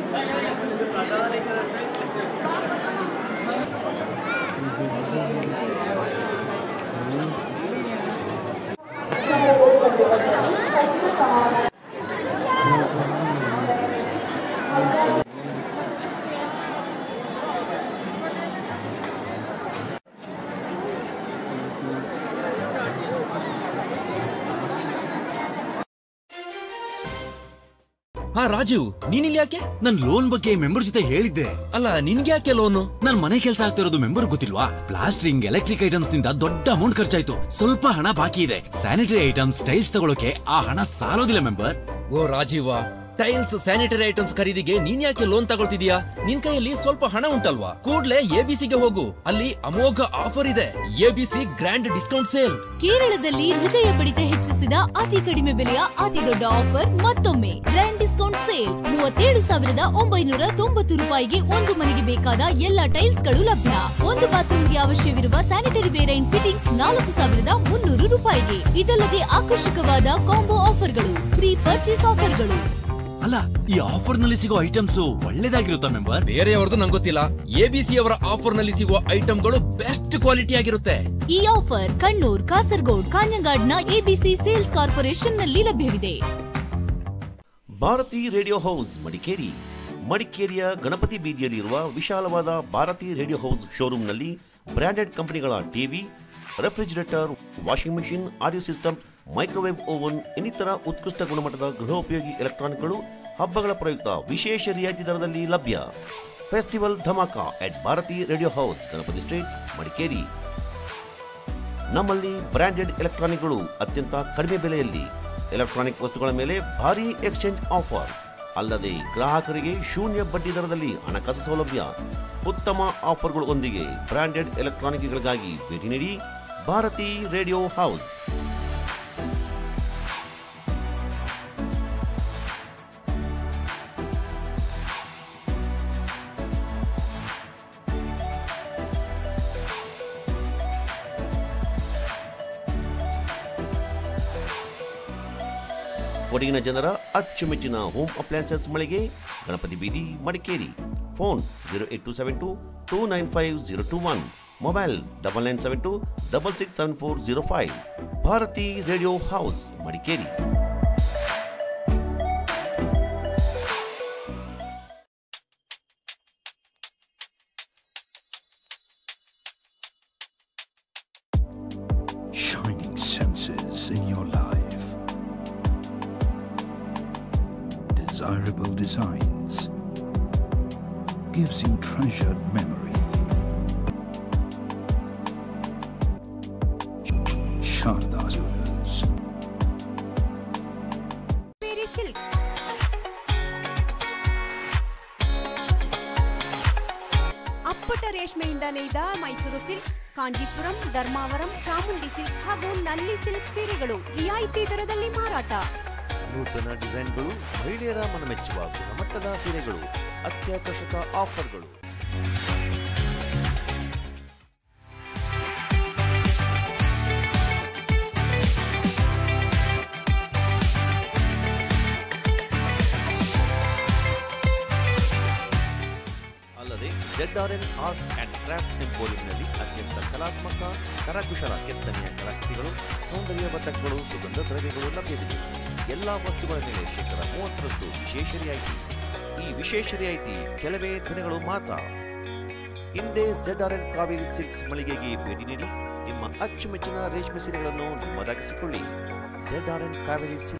ಹಾ ರಾಜೀವ್ ನೀನಿಲ್ಲಿ ಯಾಕೆ ನನ್ ಲೋನ್ ಬಗ್ಗೆ ಮೆಂಬರ್ ಜೊತೆ ಹೇಳಿದ್ದೆ ಅಲ್ಲ ನಿನ್ಗೆ ಯಾಕೆ ಲೋನು ನನ್ ಮನೆ ಕೆಲಸ ಆಗ್ತಿರೋದು ಮೆಂಬರ್ ಗೊತ್ತಿಲ್ವಾ ಪ್ಲಾಸ್ಟ್ರಿಂಗ್ ಎಲೆಕ್ಟ್ರಿಕ್ ಐಟಮ್ಸ್ ನಿಂದ ದೊಡ್ಡ ಅಮೌಂಟ್ ಖರ್ಚಾಯ್ತು ಸ್ವಲ್ಪ ಹಣ ಬಾಕಿ ಇದೆ ಸ್ಯಾನಿಟರಿ ಐಟಮ್ಸ್ ಟೈಲ್ಸ್ ತಗೊಳಕ್ಕೆ ಆ ಹಣ ಸಾಲೋದಿಲ್ಲ ಮೆಂಬರ್ ಓ ರಾಜೀವ ಟೈಲ್ಸ್ ಸ್ಯಾನಿಟರಿ ಐಟಮ್ಸ್ ಖರೀದಿಗೆ ನೀನ್ ಯಾಕೆ ಲೋನ್ ತಗೊಳ್ತಿದ್ಯಾ ನಿನ್ ಕೈಯಲ್ಲಿ ಸ್ವಲ್ಪ ಹಣ ಉಂಟಲ್ವಾ ಕೂಡ್ಲೆ ಎಬಿಸಿಗೆ ಹೋಗು ಅಲ್ಲಿ ಅಮೋಘ ಆಫರ್ ಇದೆ ಎಬಿಸಿ ಗ್ರ್ಯಾಂಡ್ ಡಿಸ್ಕೌಂಟ್ ಸೇಲ್ ಕೇರಳದಲ್ಲಿ ಹೃದಯ ಬಡಿತ ಹೆಚ್ಚಿಸಿದ ಅತಿ ಕಡಿಮೆ ಬೆಲೆಯ ಅತಿ ದೊಡ್ಡ ಆಫರ್ ಮತ್ತೊಮ್ಮೆ ಗ್ರ್ಯಾಂಡ್ ಡಿಸ್ಕೌಂಟ್ ಸೇಲ್ ಮೂವತ್ತೇಳು ಸಾವಿರದ ಒಂಬೈನೂರ ತೊಂಬತ್ತು ರೂಪಾಯಿಗೆ ಒಂದು ಮನೆಗೆ ಬೇಕಾದ ಎಲ್ಲ ಟೈಲ್ಸ್ ಗಳು ಲಭ್ಯ ಒಂದು ಬಾತ್ರೂಮ್ಗೆ ಅವಶ್ಯವಿರುವ ಸ್ಯಾನಿಟರಿ ವೇರ್ ಅಂಡ್ ಫಿಟ್ಟಿಂಗ್ಸ್ ನಾಲ್ಕು ಸಾವಿರದ ಮುನ್ನೂರು ರೂಪಾಯಿಗೆ ಇದಲ್ಲದೆ ಆಕರ್ಷಕವಾದ ಕಾಂಬೋ ಆಫರ್ಗಳು ಫ್ರೀ ಪರ್ಚೇಸ್ ಆಫರ್ಗಳು ಅಲ್ಲ ಈ ಆಫರ್ ನಲ್ಲಿ ಸಿಗೋ ಐಟಮ್ಸ್ ಒಳ್ಳೇದಾಗಿರುತ್ತಾ ಮೆಂಬರ್ ಬೇರೆಯವ್ರದ್ದು ನಂಗೆ ಗೊತ್ತಿಲ್ಲ ಎಬಿಸಿ ಅವರ ಆಫರ್ ನಲ್ಲಿ ಸಿಗುವ ಐಟಮ್ಗಳು ಬೆಸ್ಟ್ ಕ್ವಾಲಿಟಿ ಆಗಿರುತ್ತೆ ಈ ಆಫರ್ ಕಣ್ಣೂರ್ ಕಾಸರಗೋಡ್ ಕಾഞ്ഞങ്ങാಡ್ನ ಎಬಿಸಿ ಸೇಲ್ಸ್ ಕಾರ್ಪೊರೇಷನ್ ನಲ್ಲಿ ಲಭ್ಯವಿದೆ ಭಾರತಿ ರೇಡಿಯೋ ಹೌಸ್ ಮಡಿಕೇರಿ ಮಡಿಕೇರಿಯ ಗಣಪತಿ ಬೀದಿಯಲ್ಲಿರುವ ವಿಶಾಲವಾದ ಭಾರತಿ ರೇಡಿಯೋ ಹೌಸ್ ಶೋರೂಮ್ನಲ್ಲಿ ಬ್ರಾಂಡೆಡ್ ಕಂಪನಿಗಳ TV refrigerator washing machine audio system microwave oven ಇನ್ನಿತರ ಉತ್ಕೃಷ್ಟ ಗುಣಮಟ್ಟದ ಗೃಹೋಪಯೋಗಿ ಎಲೆಕ್ಟ್ರಾನಿಕ್ಗಳು ಹಬ್ಬಗಳ ಪ್ರಯುಕ್ತ ವಿಶೇಷ ರಿಯಾಯಿತಿ ದರದಲ್ಲಿ ಲಭ್ಯ ಫೆಸ್ಟಿವಲ್ ಧಮಾಕ at Bharati radio house Ganapati street Madikeri ನಮ್ಮಲ್ಲಿ ಬ್ರಾಂಡೆಡ್ ಎಲೆಕ್ಟ್ರಾನಿಕ್ಗಳು ಅತ್ಯಂತ ಕಡಿಮೆ ಬೆಲೆಯಲ್ಲಿ ಎಲೆಕ್ಟ್ರಾನಿಕ್ ವಸ್ತುಗಳ ಮೇಲೆ ಭಾರಿ ಎಕ್ಸ್ಚೇಂಜ್ ಆಫರ್ ಅಲ್ಲದೆ ಗ್ರಾಹಕರಿಗೆ ಶೂನ್ಯ ಬಡ್ಡಿ ದರದಲ್ಲಿ ಹಣಕಾಸು ಸೌಲಭ್ಯ ಉತ್ತಮ ಆಫರ್ಗಳು ಒಂದಿಗೆ ಬ್ರಾಂಡೆಡ್ ಎಲೆಕ್ಟ್ರಾನಿಕ್ಗಳಿಗಾಗಿ ಭೇಟಿ ನೀಡಿ ಭಾರತಿ ರೇಡಿಯೋ ಹೌಸ್ ಕೊಡಗಿನ ಜನರ ಅಚ್ಚುಮೆಚ್ಚಿನ ಹೋಮ್ ಅಪ್ಲಯನ್ಸಸ್ ಮಳಿಗೆ ಗಣಪತಿ ಬೀದಿ Madikeri phone zero eight two seven two two nine five zero two one mobile double nine seven two double six seven four zero five Bharati radio house Madikeri shining senses in your life. Desirable designs gives you treasured memory. Sharda Jewelers. ಬೇರೆ silk ಅಪ್ಪಟ ರೇಷ್ಮೆಯಿಂದ ನೇಯ್ದ Mysuru silks Kanchipuram Dharmavaram Chamundi silks ಹಾಗೂ ನಲ್ಲಿ silk ಸೀರೆಗಳು ರಿಯಾಯಿತಿ ದರದಲ್ಲಿ ಮಾರಾಟ ನೂತನ ಡಿಸೈನ್ಗಳು ಮಹಿಳೆಯರ ಮನಮೆಚ್ಚುವ ಗುಣಮಟ್ಟದ ಸೀರೆಗಳು ಅತ್ಯಾಕರ್ಷಕ ಆಫರ್ಗಳು ಅಲ್ಲದೆ Z R N art and craft ಎಂಪೋರಿಯಂನಲ್ಲಿ ಅತ್ಯಂತ ಕಲಾತ್ಮಕ ಕರಕುಶಲ ಕೆತ್ತನೆಯ ಕಲಾಕೃತಿಗಳು ಸೌಂದರ್ಯವರ್ಧಕಗಳು ಸುಗಂಧ ದ್ರವ್ಯಗಳು ಲಭ್ಯವಿದೆ ಎಲ್ಲಾ ವಸ್ತುಗಳ ಮೇಲೆ ಶೇಕಡ ಮೂವತ್ತರಷ್ಟು ವಿಶೇಷ ರಿಯಾಯಿತಿ ಈ ವಿಶೇಷ ರಿಯಾಯಿತಿ ಕೆಲವೇ ದಿನಗಳು ಮಾತ್ರ ಹಿಂದೆ Z R N Kaveri silks ಮಳಿಗೆಗೆ ಭೇಟಿ ನೀಡಿ ನಿಮ್ಮ ಅಚ್ಚುಮೆಚ್ಚಿನ ರೇಷ್ಮೆ ಸೀರೆಗಳನ್ನು ನಿಮ್ಮದಾಗಿಸಿಕೊಳ್ಳಿ Z R N Kaveri silk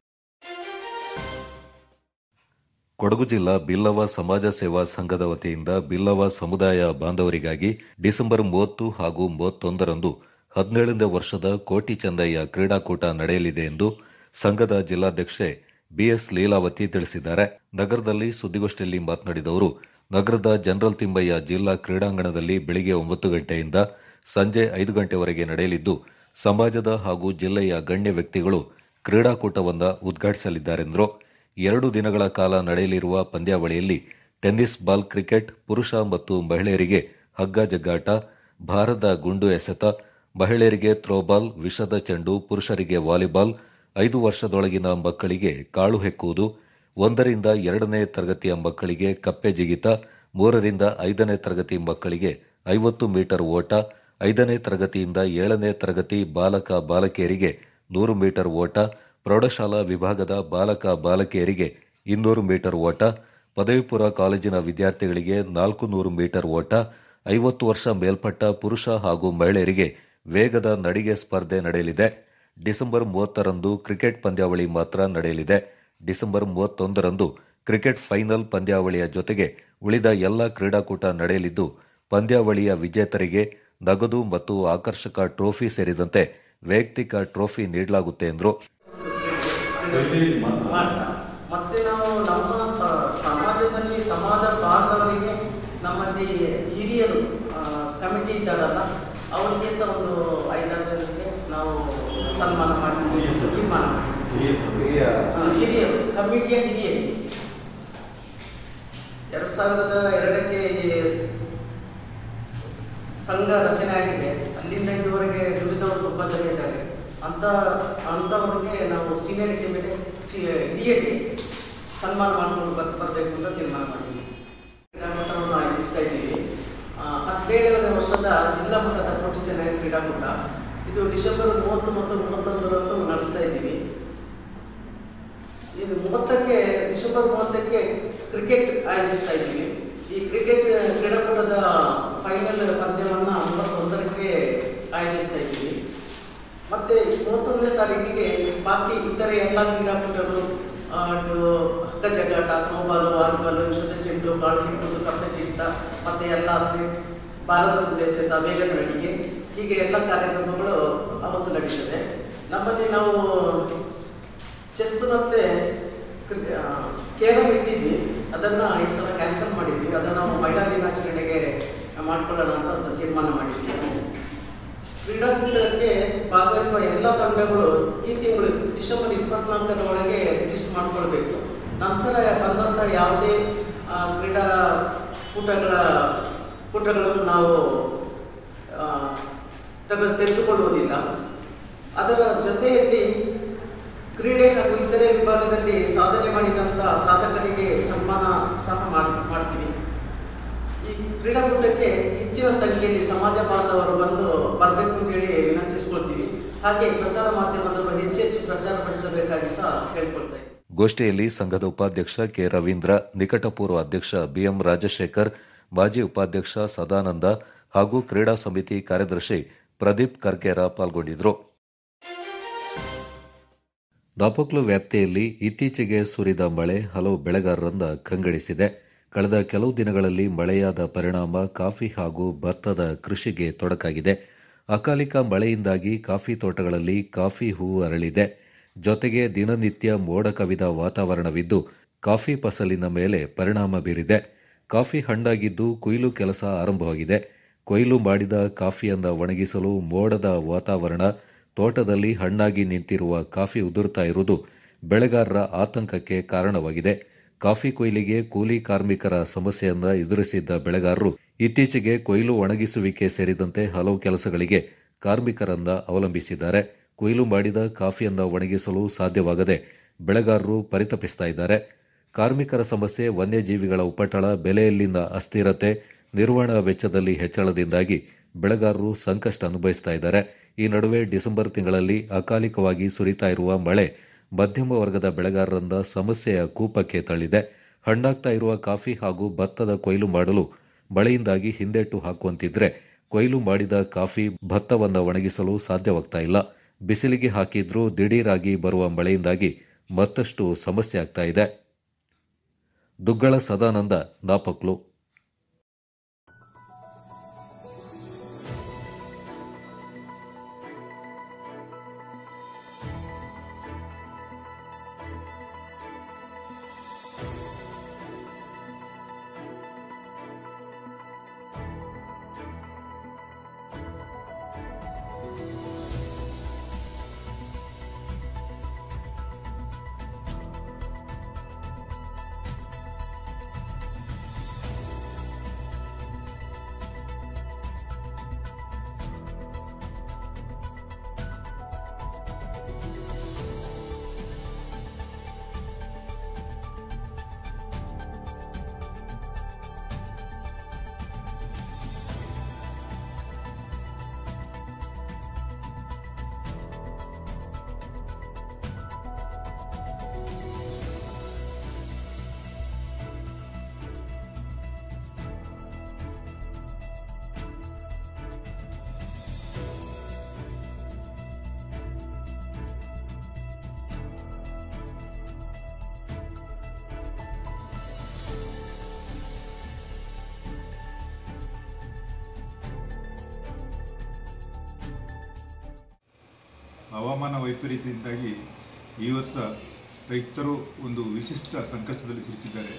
Kodagu ಜಿಲ್ಲಾ ಬಿಲ್ಲವ ಸಮಾಜ ಸೇವಾ ಸಂಘದ ವತಿಯಿಂದ ಬಿಲ್ಲವ ಸಮುದಾಯ ಬಾಂಧವರಿಗಾಗಿ ಡಿಸೆಂಬರ್ ಮೂವತ್ತು ಹಾಗೂ ಮೂವತ್ತೊಂದರಂದು ಹದಿನೇಳನೇ ವರ್ಷದ ಕೋಟಿ ಚಂದಯ್ಯ ಕ್ರೀಡಾಕೂಟ ನಡೆಯಲಿದೆ ಎಂದು ಸಂಘದ ಜಿಲ್ಲಾಧ್ಯಕ್ಷೆ ಬಿಎಸ್ ಲೀಲಾವತಿ ತಿಳಿಸಿದ್ದಾರೆ ನಗರದಲ್ಲಿ ಸುದ್ದಿಗೋಷ್ಠಿಯಲ್ಲಿ ಮಾತನಾಡಿದ ಅವರು ನಗರದ ಜನರಲ್ ತಿಮ್ಮಯ್ಯ ಜಿಲ್ಲಾ ಕ್ರೀಡಾಂಗಣದಲ್ಲಿ ಬೆಳಿಗ್ಗೆ ಒಂಬತ್ತು ಗಂಟೆಯಿಂದ ಸಂಜೆ ಐದು ಗಂಟೆವರೆಗೆ ನಡೆಯಲಿದ್ದು ಸಮಾಜದ ಹಾಗೂ ಜಿಲ್ಲೆಯ ಗಣ್ಯ ವ್ಯಕ್ತಿಗಳು ಕ್ರೀಡಾಕೂಟವನ್ನು ಉದ್ಘಾಟಿಸಲಿದ್ದಾರೆಂದರು ಎರಡು ದಿನಗಳ ಕಾಲ ನಡೆಯಲಿರುವ ಪಂದ್ಯಾವಳಿಯಲ್ಲಿ ಟೆನ್ನಿಸ್ ಬಾಲ್ ಕ್ರಿಕೆಟ್ ಪುರುಷ ಮತ್ತು ಮಹಿಳೆಯರಿಗೆ ಹಗ್ಗ ಜಗ್ಗಾಟ ಭಾರದ ಗುಂಡು ಎಸೆತ ಮಹಿಳೆಯರಿಗೆ ಥ್ರೋಬಾಲ್ ವಿಷದ ಚೆಂಡು ಪುರುಷರಿಗೆ ವಾಲಿಬಾಲ್ ಐದು ವರ್ಷದೊಳಗಿನ ಮಕ್ಕಳಿಗೆ ಕಾಳು ಹೆಕ್ಕುವುದು ಒಂದರಿಂದ ಎರಡನೇ ತರಗತಿಯ ಮಕ್ಕಳಿಗೆ ಕಪ್ಪೆ ಜಿಗಿತ ಮೂರರಿಂದ ಐದನೇ ತರಗತಿ ಮಕ್ಕಳಿಗೆ ಐವತ್ತು ಮೀಟರ್ ಓಟ ಐದನೇ ತರಗತಿಯಿಂದ ಏಳನೇ ತರಗತಿ ಬಾಲಕ ಬಾಲಕಿಯರಿಗೆ ನೂರು ಮೀಟರ್ ಓಟ ಪ್ರೌಢಶಾಲಾ ವಿಭಾಗದ ಬಾಲಕ ಬಾಲಕಿಯರಿಗೆ ಇನ್ನೂರು ಮೀಟರ್ ಓಟ ಪದವಿ ಪೂರ್ವ ಕಾಲೇಜಿನ ವಿದ್ಯಾರ್ಥಿಗಳಿಗೆ ನಾಲ್ಕು ನೂರು ಮೀಟರ್ ಓಟ ಐವತ್ತು ವರ್ಷ ಮೇಲ್ಪಟ್ಟ ಪುರುಷ ಹಾಗೂ ಮಹಿಳೆಯರಿಗೆ ವೇಗದ ನಡಿಗೆ ಸ್ಪರ್ಧೆ ನಡೆಯಲಿದೆ ಡಿಸೆಂಬರ್ ಮೂವತ್ತರಂದು ಕ್ರಿಕೆಟ್ ಪಂದ್ಯಾವಳಿ ಮಾತ್ರ ನಡೆಯಲಿದೆ ಡಿಸೆಂಬರ್ ಮೂವತ್ತೊಂದರಂದು ಕ್ರಿಕೆಟ್ ಫೈನಲ್ ಪಂದ್ಯಾವಳಿಯ ಜೊತೆಗೆ ಉಳಿದ ಎಲ್ಲ ಕ್ರೀಡಾಕೂಟ ನಡೆಯಲಿದ್ದು ಪಂದ್ಯಾವಳಿಯ ವಿಜೇತರಿಗೆ ನಗದು ಮತ್ತು ಆಕರ್ಷಕ ಟ್ರೋಫಿ ಸೇರಿದಂತೆ ವೈಯಕ್ತಿಕ ಟ್ರೋಫಿ ನೀಡಲಾಗುತ್ತೆ ಎಂದರು ಮಾಡ್ತಾ ಮತ್ತೆ ನಾವು ನಮ್ಮ ಸ- ಸಮಾಜದಲ್ಲಿ ಸಮಾಜ ಬಾಂಧವರಿಗೆ ನಮ್ಮಲ್ಲಿ ಹಿರಿಯರು ಆ, ಕಮಿಟಿ ಇದ್ದಾರಲ್ಲ ಅವರಿಗೆ ಸಹ ಒಂದು ಐದಾರು ಜನರಿಗೆ ನಾವು ಸನ್ಮಾನ ಮಾಡಿ ತೀರ್ಮಾನ ಮಾಡಿದ್ವಿ. ಆ, ಹಿರಿಯರು ಕಮಿಟಿಯ ಹಿರಿಯರು ಎರಡ್ ಸಾವಿರದ ಎರಡಕ್ಕೆ ಈ ಸಂಘ ರಚನೆ ಆಗಿದೆ ಅಲ್ಲಿಂದ ಇದುವರೆಗೆ ದುಡಿದವರು ತುಂಬಾ ಜನ ಇದ್ದಾರೆ ಅಂತ ಅಂಥವ್ರಿಗೆ ನಾವು ಸೀನಿಯರಿಟಿ ಮೇಲೆ ಸಿ ಹಿರಿಯರಿಗೆ ಸನ್ಮಾನ ಮಾಡ್ಕೊಂಡು ಬರ್ ಬರಬೇಕು ಅಂತ ತೀರ್ಮಾನ ಮಾಡಿದ್ವಿ ಕ್ರೀಡಾಕೂಟವನ್ನು ಆಯೋಜಿಸ್ತಾ ಇದ್ದೀವಿ ಆ, ಹದಿನೇಳನೇ ವರ್ಷದ ಜಿಲ್ಲಾ ಮಟ್ಟದ ಕೋಟಿ ಚೆನ್ನೈ ಕ್ರೀಡಾಕೂಟ ಇದು ಡಿಸೆಂಬರ್ ಮೂವತ್ತು ಮತ್ತು ಮೂವತ್ತೊಂದರಂದು ನಡೆಸ್ತಾ ಇದ್ದೀವಿ ಇದು ಮೂವತ್ತಕ್ಕೆ ಡಿಸೆಂಬರ್ ಮೂವತ್ತಕ್ಕೆ ಕ್ರಿಕೆಟ್ ಆಯೋಜಿಸ್ತಾ ಇದ್ದೀವಿ ಈ ಕ್ರಿಕೆಟ್ ಕ್ರೀಡಾಕೂಟದ ಫೈನಲ್ ಪಂದ್ಯವನ್ನು ಮೂವತ್ತೊಂದರಕ್ಕೆ ಆಯೋಜಿಸ್ತಾ ಇದ್ದೀವಿ ಮತ್ತೆ ಮೂವತ್ತೊಂದನೇ ತಾರೀಕಿಗೆ ಬಾಕಿ ಇತರೆ ಎಲ್ಲ ಕ್ರೀಡಾಕೂಟಗಳು ಆ, ಇದು ಹಗ್ಗ ಜಗ್ಗಾಟ ಥ್ರೋಬಾಲು ವಾಲಿಬಾಲ್ ವಿಷದ ಚೆಂಡು ಕಾಳು ಹಿಡಿದು ಕಪ್ಪೆ ಚಿತ್ತ ಮತ್ತೆ ಎಲ್ಲ ಅಥ್ಲೀಟ್ ಭಾರತ ಎಸೆತ ವೇಗದ ನಡಿಗೆ ಹೀಗೆ ಎಲ್ಲ ಕಾರ್ಯಕ್ರಮಗಳು ಅವತ್ತು ನಡೀತದೆ ನಮ್ಮಲ್ಲಿ ನಾವು ಚೆಸ್ ಮತ್ತೆ ಕ್ರಿ- ಆ, ಕೇರಂ ಇಟ್ಟಿದ್ವಿ ಅದನ್ನ ಈ ಸಲ ಕ್ಯಾನ್ಸಲ್ ಮಾಡಿದ್ವಿ ಅದನ್ನ ನಾವು ಮಹಿಳಾ ದಿನಾಚರಣೆಗೆ ಮಾಡ್ಕೊಳ್ಳೋಣ ಅಂತ ಒಂದು ತೀರ್ಮಾನ ಮಾಡಿದ್ವಿ ಕ್ರೀಡಾಕೂಟಕ್ಕೆ ಭಾಗವಹಿಸುವ ಎಲ್ಲ ತಂಡಗಳು ಈ ತಿಂಗಳು ಡಿಸೆಂಬರ್ ಇಪ್ಪತ್ನಾಲ್ಕರ ಒಳಗೆ ರಿಜಿಸ್ಟರ್ ಮಾಡ್ಕೊಳ್ಬೇಕು ನಂತರ ಬಂದಂಥ ಯಾವುದೇ ಆ, ಕ್ರೀಡಾ ಕೂಟಗಳ ಕೂಟಗಳನ್ನು ನಾವು ಆ, ತೆಗೆ ತೆಗೆದುಕೊಳ್ಳುವುದಿಲ್ಲ ಅದರ ಜೊತೆಯಲ್ಲಿ ಕ್ರೀಡೆ ಹಾಗೂ ಇತರೆ ವಿಭಾಗದಲ್ಲಿ ಸಾಧನೆ ಮಾಡಿದಂಥ ಸಾಧಕರಿಗೆ ಸನ್ಮಾನ ಸಹ ಮಾಡ್- ಮಾಡ್ತೀವಿ ಈ ಕ್ರೀಡಾಕೂಟಕ್ಕೆ ಹೆಚ್ಚಿನ ಸಂಖ್ಯೆಯಲ್ಲಿ ಸಮಾಜ ಬಾಂಧವರು ಬಂದು ಬರಬೇಕು ಅಂತ ಹೇಳಿ ವಿನಂತಿಸ್ಕೊಳ್ತೀವಿ ಹಾಗೆ ಪ್ರಸಾರ ಮಾಧ್ಯಮದವರು ಹೆಚ್ಚು ಹೆಚ್ಚು ಪ್ರಚಾರ ಪಡಿಸಬೇಕಾಗಿ ಸಹ ಕೇಳ್ಕೊಳ್ತಾ ಇದ್ದೀವಿ ಗೋಷ್ಠಿಯಲ್ಲಿ ಸಂಘದ ಉಪಾಧ್ಯಕ್ಷ ಕೆ ರವೀಂದ್ರ ನಿಕಟಪೂರ್ವ ಅಧ್ಯಕ್ಷ ಬಿಎಂ ರಾಜಶೇಖರ್ ಮಾಜಿ ಉಪಾಧ್ಯಕ್ಷ ಸದಾನಂದ ಹಾಗೂ ಕ್ರೀಡಾ ಸಮಿತಿ ಕಾರ್ಯದರ್ಶಿ ಪ್ರದೀಪ್ ಕರ್ಕೇರ ಪಾಲ್ಗೊಂಡಿದ್ದರು ದಾಪೋಕ್ಲು ವ್ಯಾಪ್ತಿಯಲ್ಲಿ ಇತ್ತೀಚೆಗೆ ಸುರಿದ ಮಳೆ ಹಲವು ಬೆಳೆಗಾರರನ್ನ ಕಂಗೆಡಿಸಿದೆ ಕಳೆದ ಕೆಲವು ದಿನಗಳಲ್ಲಿ ಮಳೆಯಾದ ಪರಿಣಾಮ ಕಾಫಿ ಹಾಗೂ ಭತ್ತದ ಕೃಷಿಗೆ ತೊಡಕಾಗಿದೆ ಅಕಾಲಿಕ ಮಳೆಯಿಂದಾಗಿ ಕಾಫಿ ತೋಟಗಳಲ್ಲಿ ಕಾಫಿ ಹೂವು ಅರಳಿದೆ ಜೊತೆಗೆ ದಿನನಿತ್ಯ ಮೋಡ ಕವಿದ ವಾತಾವರಣವಿದ್ದು ಕಾಫಿ ಫಸಲಿನ ಮೇಲೆ ಪರಿಣಾಮ ಬೀರಿದೆ ಕಾಫಿ ಹಣ್ಣಾಗಿದ್ದು ಕೊಯ್ಲು ಕೆಲಸ ಆರಂಭವಾಗಿದೆ ಕೊಯ್ಲು ಮಾಡಿದ ಕಾಫಿಯನ್ನ ಒಣಗಿಸಲು ಮೋಡದ ವಾತಾವರಣ ತೋಟದಲ್ಲಿ ಹಣ್ಣಾಗಿ ನಿಂತಿರುವ ಕಾಫಿ ಉದುರುತ್ತಾ ಇರುವುದು ಬೆಳೆಗಾರರ ಆತಂಕಕ್ಕೆ ಕಾರಣವಾಗಿದೆ ಕಾಫಿ ಕೊಯ್ಲಿಗೆ ಕೂಲಿ ಕಾರ್ಮಿಕರ ಸಮಸ್ಯೆಯನ್ನ ಎದುರಿಸಿದ್ದ ಬೆಳೆಗಾರರು ಇತ್ತೀಚೆಗೆ ಕೊಯ್ಲು ಒಣಗಿಸುವಿಕೆ ಸೇರಿದಂತೆ ಹಲವು ಕೆಲಸಗಳಿಗೆ ಕಾರ್ಮಿಕರನ್ನ ಅವಲಂಬಿಸಿದ್ದಾರೆ ಕೊಯ್ಲು ಮಾಡಿದ ಕಾಫಿಯನ್ನ ಒಣಗಿಸಲು ಸಾಧ್ಯವಾಗದೆ ಬೆಳೆಗಾರರು ಪರಿತಪಿಸ್ತಾ ಇದ್ದಾರೆ ಕಾರ್ಮಿಕರ ಸಮಸ್ಯೆ ವನ್ಯಜೀವಿಗಳ ಉಪಟಳ ಬೆಲೆಯಲ್ಲಿನ ಅಸ್ಥಿರತೆ ನಿರ್ವಹಣಾ ವೆಚ್ಚದಲ್ಲಿ ಹೆಚ್ಚಳದಿಂದಾಗಿ ಬೆಳೆಗಾರರು ಸಂಕಷ್ಟ ಅನುಭವಿಸ್ತಾ ಇದ್ದಾರೆ ಈ ನಡುವೆ ಡಿಸೆಂಬರ್ ತಿಂಗಳಲ್ಲಿ ಅಕಾಲಿಕವಾಗಿ ಸುರಿತಾ ಇರುವ ಮಳೆ ಮಧ್ಯಮ ವರ್ಗದ ಬೆಳೆಗಾರರನ್ನ ಸಮಸ್ಯೆಯ ಕೂಪಕ್ಕೆ ತಳ್ಳಿದೆ ಹಣ್ಣಾಗ್ತಾ ಇರುವ ಕಾಫಿ ಹಾಗೂ ಭತ್ತದ ಕೊಯ್ಲು ಮಾಡಲು ಮಳೆಯಿಂದಾಗಿ ಹಿಂದೆಟ್ಟು ಹಾಕುವಂತಿದ್ರೆ ಕೊಯ್ಲು ಮಾಡಿದ ಕಾಫಿ ಭತ್ತವನ್ನ ಒಣಗಿಸಲು ಸಾಧ್ಯವಾಗ್ತಾ ಇಲ್ಲ ಬಿಸಿಲಿಗೆ ಹಾಕಿದ್ರೂ ದಿಢೀರಾಗಿ ಬರುವ ಮಳೆಯಿಂದಾಗಿ ಮತ್ತಷ್ಟು ಸಮಸ್ಯೆ ಆಗ್ತಾ ಇದೆ ದುಗ್ಗಳ ಸದಾನಂದ ನಾಪಕ್ಲು ಹವಾಮಾನ ವೈಪರೀತ್ಯದಿಂದಾಗಿ ಈ ವರ್ಷ ರೈತರು ಒಂದು ವಿಶಿಷ್ಟ ಸಂಕಷ್ಟದಲ್ಲಿ ಸಿಲುಕಿದ್ದಾರೆ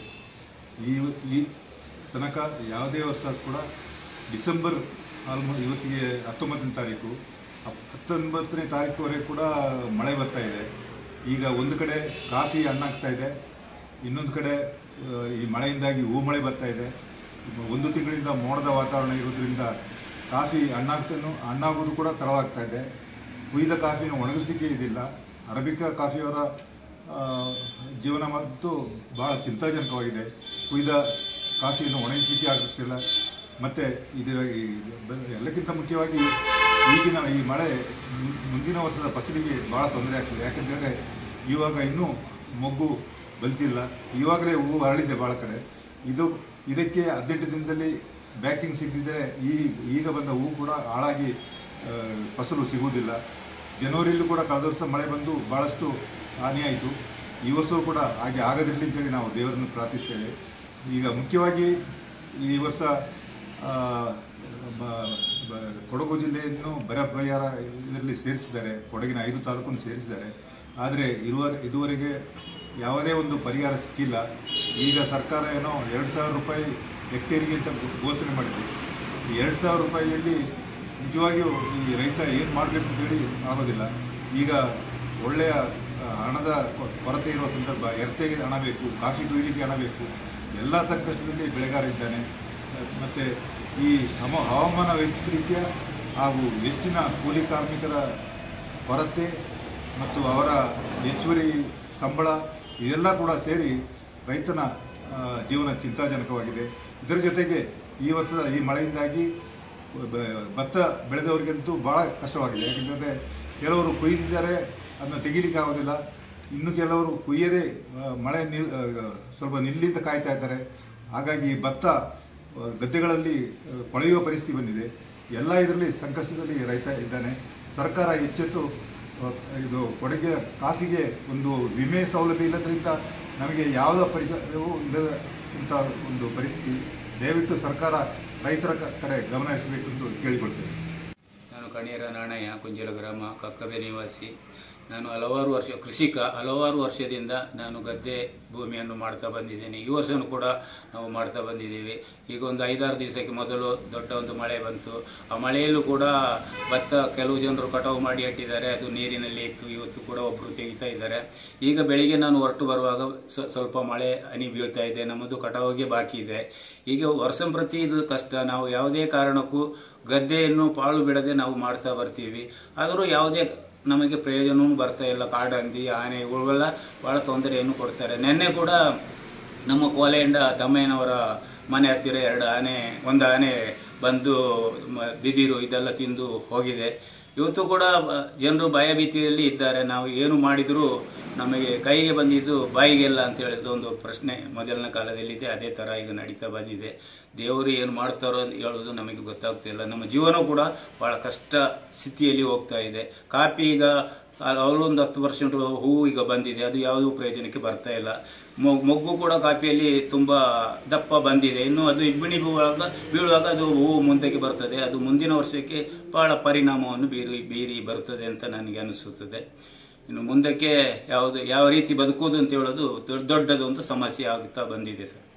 ಈ ಈ ತನಕ ಯಾವುದೇ ವರ್ಷ ಕೂಡ ಡಿಸೆಂಬರ್ ಆಲ್ಮೋ ಇವತ್ತಿಗೆ ಹತ್ತೊಂಬತ್ತನೇ ತಾರೀಕು ಹಪ್- ಹತ್ತೊಂಬತ್ತನೇ ತಾರೀಕುವರೆಗೆ ಕೂಡ ಮಳೆ ಬರ್ತಾ ಇದೆ ಈಗ ಒಂದು ಕಡೆ ಕಾಫಿ ಹಣ್ಣಾಗ್ತಾ ಇದೆ ಇನ್ನೊಂದು ಕಡೆ ಆ, ಈ ಮಳೆಯಿಂದಾಗಿ ಹೂ ಮಳೆ ಬರ್ತಾ ಇದೆ ಒಂದು ತಿಂಗಳಿಂದ ಮೋಡದ ವಾತಾವರಣ ಇರೋದ್ರಿಂದ ಕಾಫಿ ಹಣ್ಣಾಗ್ತಾನು ಹಣ್ಣಾಗೋದು ಕೂಡ ತಡವಾಗ್ತಾ ಇದೆ ಕುಯ್ದ ಕಾಫಿನ ಒಣಗಿಸ್ಲಿಕ್ಕೆ ಇದಿಲ್ಲ ಅರಬಿಕಾ ಕಾಫಿಯವರ ಆ, ಜೀವನ ಮತ್ತು ಬಹಳ ಚಿಂತಾಜನಕವಾಗಿದೆ ಕುಯ್ದ ಕಾಫಿಯನ್ನು ಒಣಗಿಸಲಿಕ್ಕೆ ಆಗುತ್ತಿಲ್ಲ ಮತ್ತು ಇದರ ಈ ಬ- ಎಲ್ಲಕ್ಕಿಂತ ಮುಖ್ಯವಾಗಿ ಈಗಿನ ಈ ಮಳೆ ಮುಂ- ಮುಂದಿನ ವರ್ಷದ ಫಸಲಿಗೆ ಬಹಳ ತೊಂದರೆ ಆಗ್ತದೆ ಯಾಕಂತೇಳಿದ್ರೆ ಇವಾಗ ಇನ್ನೂ ಮೊಗ್ಗು ಬಲ್ತಿಲ್ಲ ಇವಾಗಲೇ ಹೂವು ಅರಳಿದೆ ಭಾಳ ಕಡೆ ಇದು ಇದಕ್ಕೆ ಹದಿನೆಂಟು ದಿನದಲ್ಲಿ ಬ್ಯಾಕಿಂಗ್ ಸಿಕ್ಕಿದ್ರೆ ಈ ಈಗ ಬಂದ ಹೂವು ಕೂಡ ಹಾಳಾಗಿ ಆ, ಫಸಲು ಸಿಗುವುದಿಲ್ಲ ಜನವರಿಯಲ್ಲೂ ಕೂಡ ಕಳೆದ ವರ್ಷ ಮಳೆ ಬಂದು ಭಾಳಷ್ಟು ಹಾನಿಯಾಯಿತು ಈ ವರ್ಷವೂ ಕೂಡ ಹಾಗೆ ಆಗದಿರಲಿ ಅಂತೇಳಿ ನಾವು ದೇವರನ್ನು ಪ್ರಾರ್ಥಿಸ್ತೇವೆ ಈಗ ಮುಖ್ಯವಾಗಿ ಈ ವರ್ಷ ಆ, ಬ- ಬ- ಕೊಡಗು ಜಿಲ್ಲೆಯನ್ನು ಬರ ಪರಿಹಾರ ಇದರಲ್ಲಿ ಸೇರಿಸಿದ್ದಾರೆ ಕೊಡಗಿನ ಐದು ತಾಲೂಕನ್ನು ಸೇರಿಸಿದ್ದಾರೆ ಆದರೆ ಇರುವ ಇದುವರೆಗೆ ಯಾವುದೇ ಒಂದು ಪರಿಹಾರ ಸಿಕ್ಕಿಲ್ಲ ಈಗ ಸರ್ಕಾರ ಏನೋ ಎರಡು ಸಾವಿರ ರೂಪಾಯಿ ಹೆಕ್ಟೇರಿಗೆ ಅಂತ ಘೋಷಣೆ ಮಾಡಿದೆ ಈ ಎರಡು ಸಾವಿರ ರೂಪಾಯಿಯಲ್ಲಿ ನಿಜವಾಗಿಯೂ ಈ ರೈತ ಏನು ಮಾಡಬೇಕು ಅಂತೇಳಿ ಆಗೋದಿಲ್ಲ ಈಗ ಒಳ್ಳೆಯ ಆ, ಹಣದ ಕೊ- ಕೊರತೆ ಇರುವ ಸಂದರ್ಭ ಎರ್ತೆಗೆ ಹಣ ಬೇಕು ಕಾಫಿ ಕೊಯ್ಲಿಕ್ಕೆ ಹಣ ಬೇಕು ಎಲ್ಲ ಸಂಕಷ್ಟದಲ್ಲಿ ಬೆಳೆಗಾರ ಇದ್ದಾನೆ ಮತ್ತು ಈ ಹಮ ಹವಾಮಾನ ವೈಪರೀತ್ಯ ಹಾಗೂ ಹೆಚ್ಚಿನ ಕೂಲಿ ಕಾರ್ಮಿಕರ ಕೊರತೆ ಮತ್ತು ಅವರ ಹೆಚ್ಚುವರಿ ಸಂಬಳ ಇದೆಲ್ಲ ಕೂಡ ಸೇರಿ ರೈತನ ಆ, ಜೀವನ ಚಿಂತಾಜನಕವಾಗಿದೆ ಇದರ ಜೊತೆಗೆ ಈ ವರ್ಷದ ಈ ಮಳೆಯಿಂದಾಗಿ ಬ- ಭತ್ತ ಬೆಳೆದವರಿಗಂತೂ ಬಹಳ ಕಷ್ಟವಾಗಿದೆ ಯಾಕೆಂದರೆ ಕೆಲವರು ಕೊಯ್ದಿದ್ದಾರೆ ಅದನ್ನು ತೆಗಿಲಿಕ್ಕೆ ಆಗೋದಿಲ್ಲ ಇನ್ನು ಕೆಲವರು ಕೊಯ್ಯದೆ ಆ, ಮಳೆ ನಿಲ್ ಆ, ಸ್ವಲ್ಪ ನಿಲ್ಲಿಂದ ಕಾಯ್ತಾ ಇದ್ದಾರೆ ಹಾಗಾಗಿ ಭತ್ತ ಆ, ಗದ್ದೆಗಳಲ್ಲಿ ಆ, ಕೊಳೆಯುವ ಪರಿಸ್ಥಿತಿ ಬಂದಿದೆ ಎಲ್ಲ ಇದರಲ್ಲಿ ಸಂಕಷ್ಟದಲ್ಲಿ ರೈತ ಇದ್ದಾನೆ ಸರ್ಕಾರ ಎಚ್ಚೆತ್ತು ಆ, ಇದು ಕೊಡಗೆ ಕಾಸಿಗೆ ಒಂದು ವಿಮೆ ಸೌಲಭ್ಯ ಇಲ್ಲದ್ರಿಂದ ನಮಗೆ ಯಾವುದೇ ಪರಿಹಾರವೂ ಇಲ್ಲದ ಇಂಥ ಒಂದು ಪರಿಸ್ಥಿತಿ ದಯವಿಟ್ಟು ಸರ್ಕಾರ ರೈತರ ಕ- ಕಡೆ ಗಮನ ಹರಿಸಬೇಕು ಎಂದು ಕೇಳಿಕೊಳ್ತೇನೆ ನಾನು ಕಣಿಯರ ನಾಣಯ್ಯ ಕುಂಜಲ ಗ್ರಾಮ ಕಕ್ಕಬೆ ನಿವಾಸಿ ನಾನು ಹಲವಾರು ವರ್ಷ ಕೃಷಿಕ ಹಲವಾರು ವರ್ಷದಿಂದ ನಾನು ಗದ್ದೆ ಭೂಮಿಯನ್ನು ಮಾಡ್ತಾ ಬಂದಿದ್ದೇನೆ ಈ ವರ್ಷನೂ ಕೂಡ ನಾವು ಮಾಡ್ತಾ ಬಂದಿದ್ದೀವಿ ಈಗ ಒಂದು ಐದಾರು ದಿವಸಕ್ಕೆ ಮೊದಲು ದೊಡ್ಡ ಒಂದು ಮಳೆ ಬಂತು ಆ ಮಳೆಯಲ್ಲೂ ಕೂಡ ಭತ್ತ ಕೆಲವು ಜನರು ಕಟಾವು ಮಾಡಿ ಇಟ್ಟಿದ್ದಾರೆ ಅದು ನೀರಿನಲ್ಲಿ ಇತ್ತು ಇವತ್ತು ಕೂಡ ಒಬ್ಬರು ತೆಗಿತಾ ಇದ್ದಾರೆ ಈಗ ಬೆಳಿಗ್ಗೆ ನಾನು ಹೊರಟು ಬರುವಾಗ ಸ್ವ- ಸ್ವಲ್ಪ ಮಳೆ ಹನಿ ಬೀಳ್ತಾ ಇದೆ ನಮ್ಮದು ಕಟಾವಿಗೆ ಬಾಕಿ ಇದೆ ಈಗ ವರ್ಷಂಪ್ರತಿ ಇದು ಕಷ್ಟ ನಾವು ಯಾವುದೇ ಕಾರಣಕ್ಕೂ ಗದ್ದೆಯನ್ನು ಪಾಳು ಬಿಡದೆ ನಾವು ಮಾಡ್ತಾ ಬರ್ತೀವಿ ಆದರೂ ಯಾವುದೇ ನಮಗೆ ಪ್ರಯೋಜನವೂ ಬರ್ತಾ ಇಲ್ಲ ಕಾಡಂದಿ ಆನೆ ಇವುಗಳೆಲ್ಲ ಬಹಳ ತೊಂದರೆಯನ್ನು ಕೊಡ್ತಾರೆ ನಿನ್ನೆ ಕೂಡ ನಮ್ಮ ಕೋಲೆಯಿಂದ ತಮ್ಮಯ್ಯನವರ ಮನೆ ಹತ್ತಿರ ಎರಡು ಆನೆ ಒಂದು ಆನೆ ಬಂದು ಮ- ಬಿದಿರು ಇದೆಲ್ಲ ತಿಂದು ಹೋಗಿದೆ ಇವತ್ತು ಕೂಡ ಜನರು ಭಯಭೀತಿಯಲ್ಲಿ ಇದ್ದಾರೆ ನಾವು ಏನು ಮಾಡಿದರೂ ನಮಗೆ ಕೈಗೆ ಬಂದಿದ್ದು ಬಾಯಿಗೆಲ್ಲ ಅಂತ ಹೇಳಿದ್ದು ಒಂದು ಪ್ರಶ್ನೆ ಮೊದಲಿನ ಕಾಲದಲ್ಲಿದೆ ಅದೇ ಥರ ಈಗ ನಡೀತಾ ಬಂದಿದೆ ದೇವರು ಏನು ಮಾಡ್ತಾರೋ ಅಂತ ಹೇಳೋದು ನಮಗೆ ಗೊತ್ತಾಗ್ತಿಲ್ಲ ನಮ್ಮ ಜೀವನ ಕೂಡ ಬಹಳ ಕಷ್ಟ ಸ್ಥಿತಿಯಲ್ಲಿ ಹೋಗ್ತಾ ಇದೆ ಕಾಫಿ ಈಗ ಅವರು ಒಂದು ಹತ್ತು ಪರ್ಸೆಂಟ್ ಹೂವು ಈಗ ಬಂದಿದೆ ಅದು ಯಾವುದೂ ಪ್ರಯೋಜನಕ್ಕೆ ಬರ್ತಾ ಇಲ್ಲ ಮೊ- ಮೊಗ್ಗು ಕೂಡ ಕಾಫಿಯಲ್ಲಿ ತುಂಬಾ ದಪ್ಪ ಬಂದಿದೆ ಇನ್ನು ಅದು ಇಬ್ಬಣಿ ಬೀಳುವಾಗ ಬೀಳುವಾಗ ಅದು ಹೂವು ಮುಂದಕ್ಕೆ ಬರ್ತದೆ ಅದು ಮುಂದಿನ ವರ್ಷಕ್ಕೆ ಬಹಳ ಪರಿಣಾಮವನ್ನು ಬೀರಿ ಬೀರಿ ಬರುತ್ತದೆ ಅಂತ ನನಗೆ ಅನಿಸುತ್ತದೆ ಇನ್ನು ಮುಂದಕ್ಕೆ ಯಾವುದು ಯಾವ ರೀತಿ ಬದುಕುವುದು ಅಂತ ಹೇಳೋದು ದೊಡ್ಡ ದೊಡ್ಡದೊಂದು ಸಮಸ್ಯೆ ಆಗುತ್ತಾ ಬಂದಿದೆ ಸರ್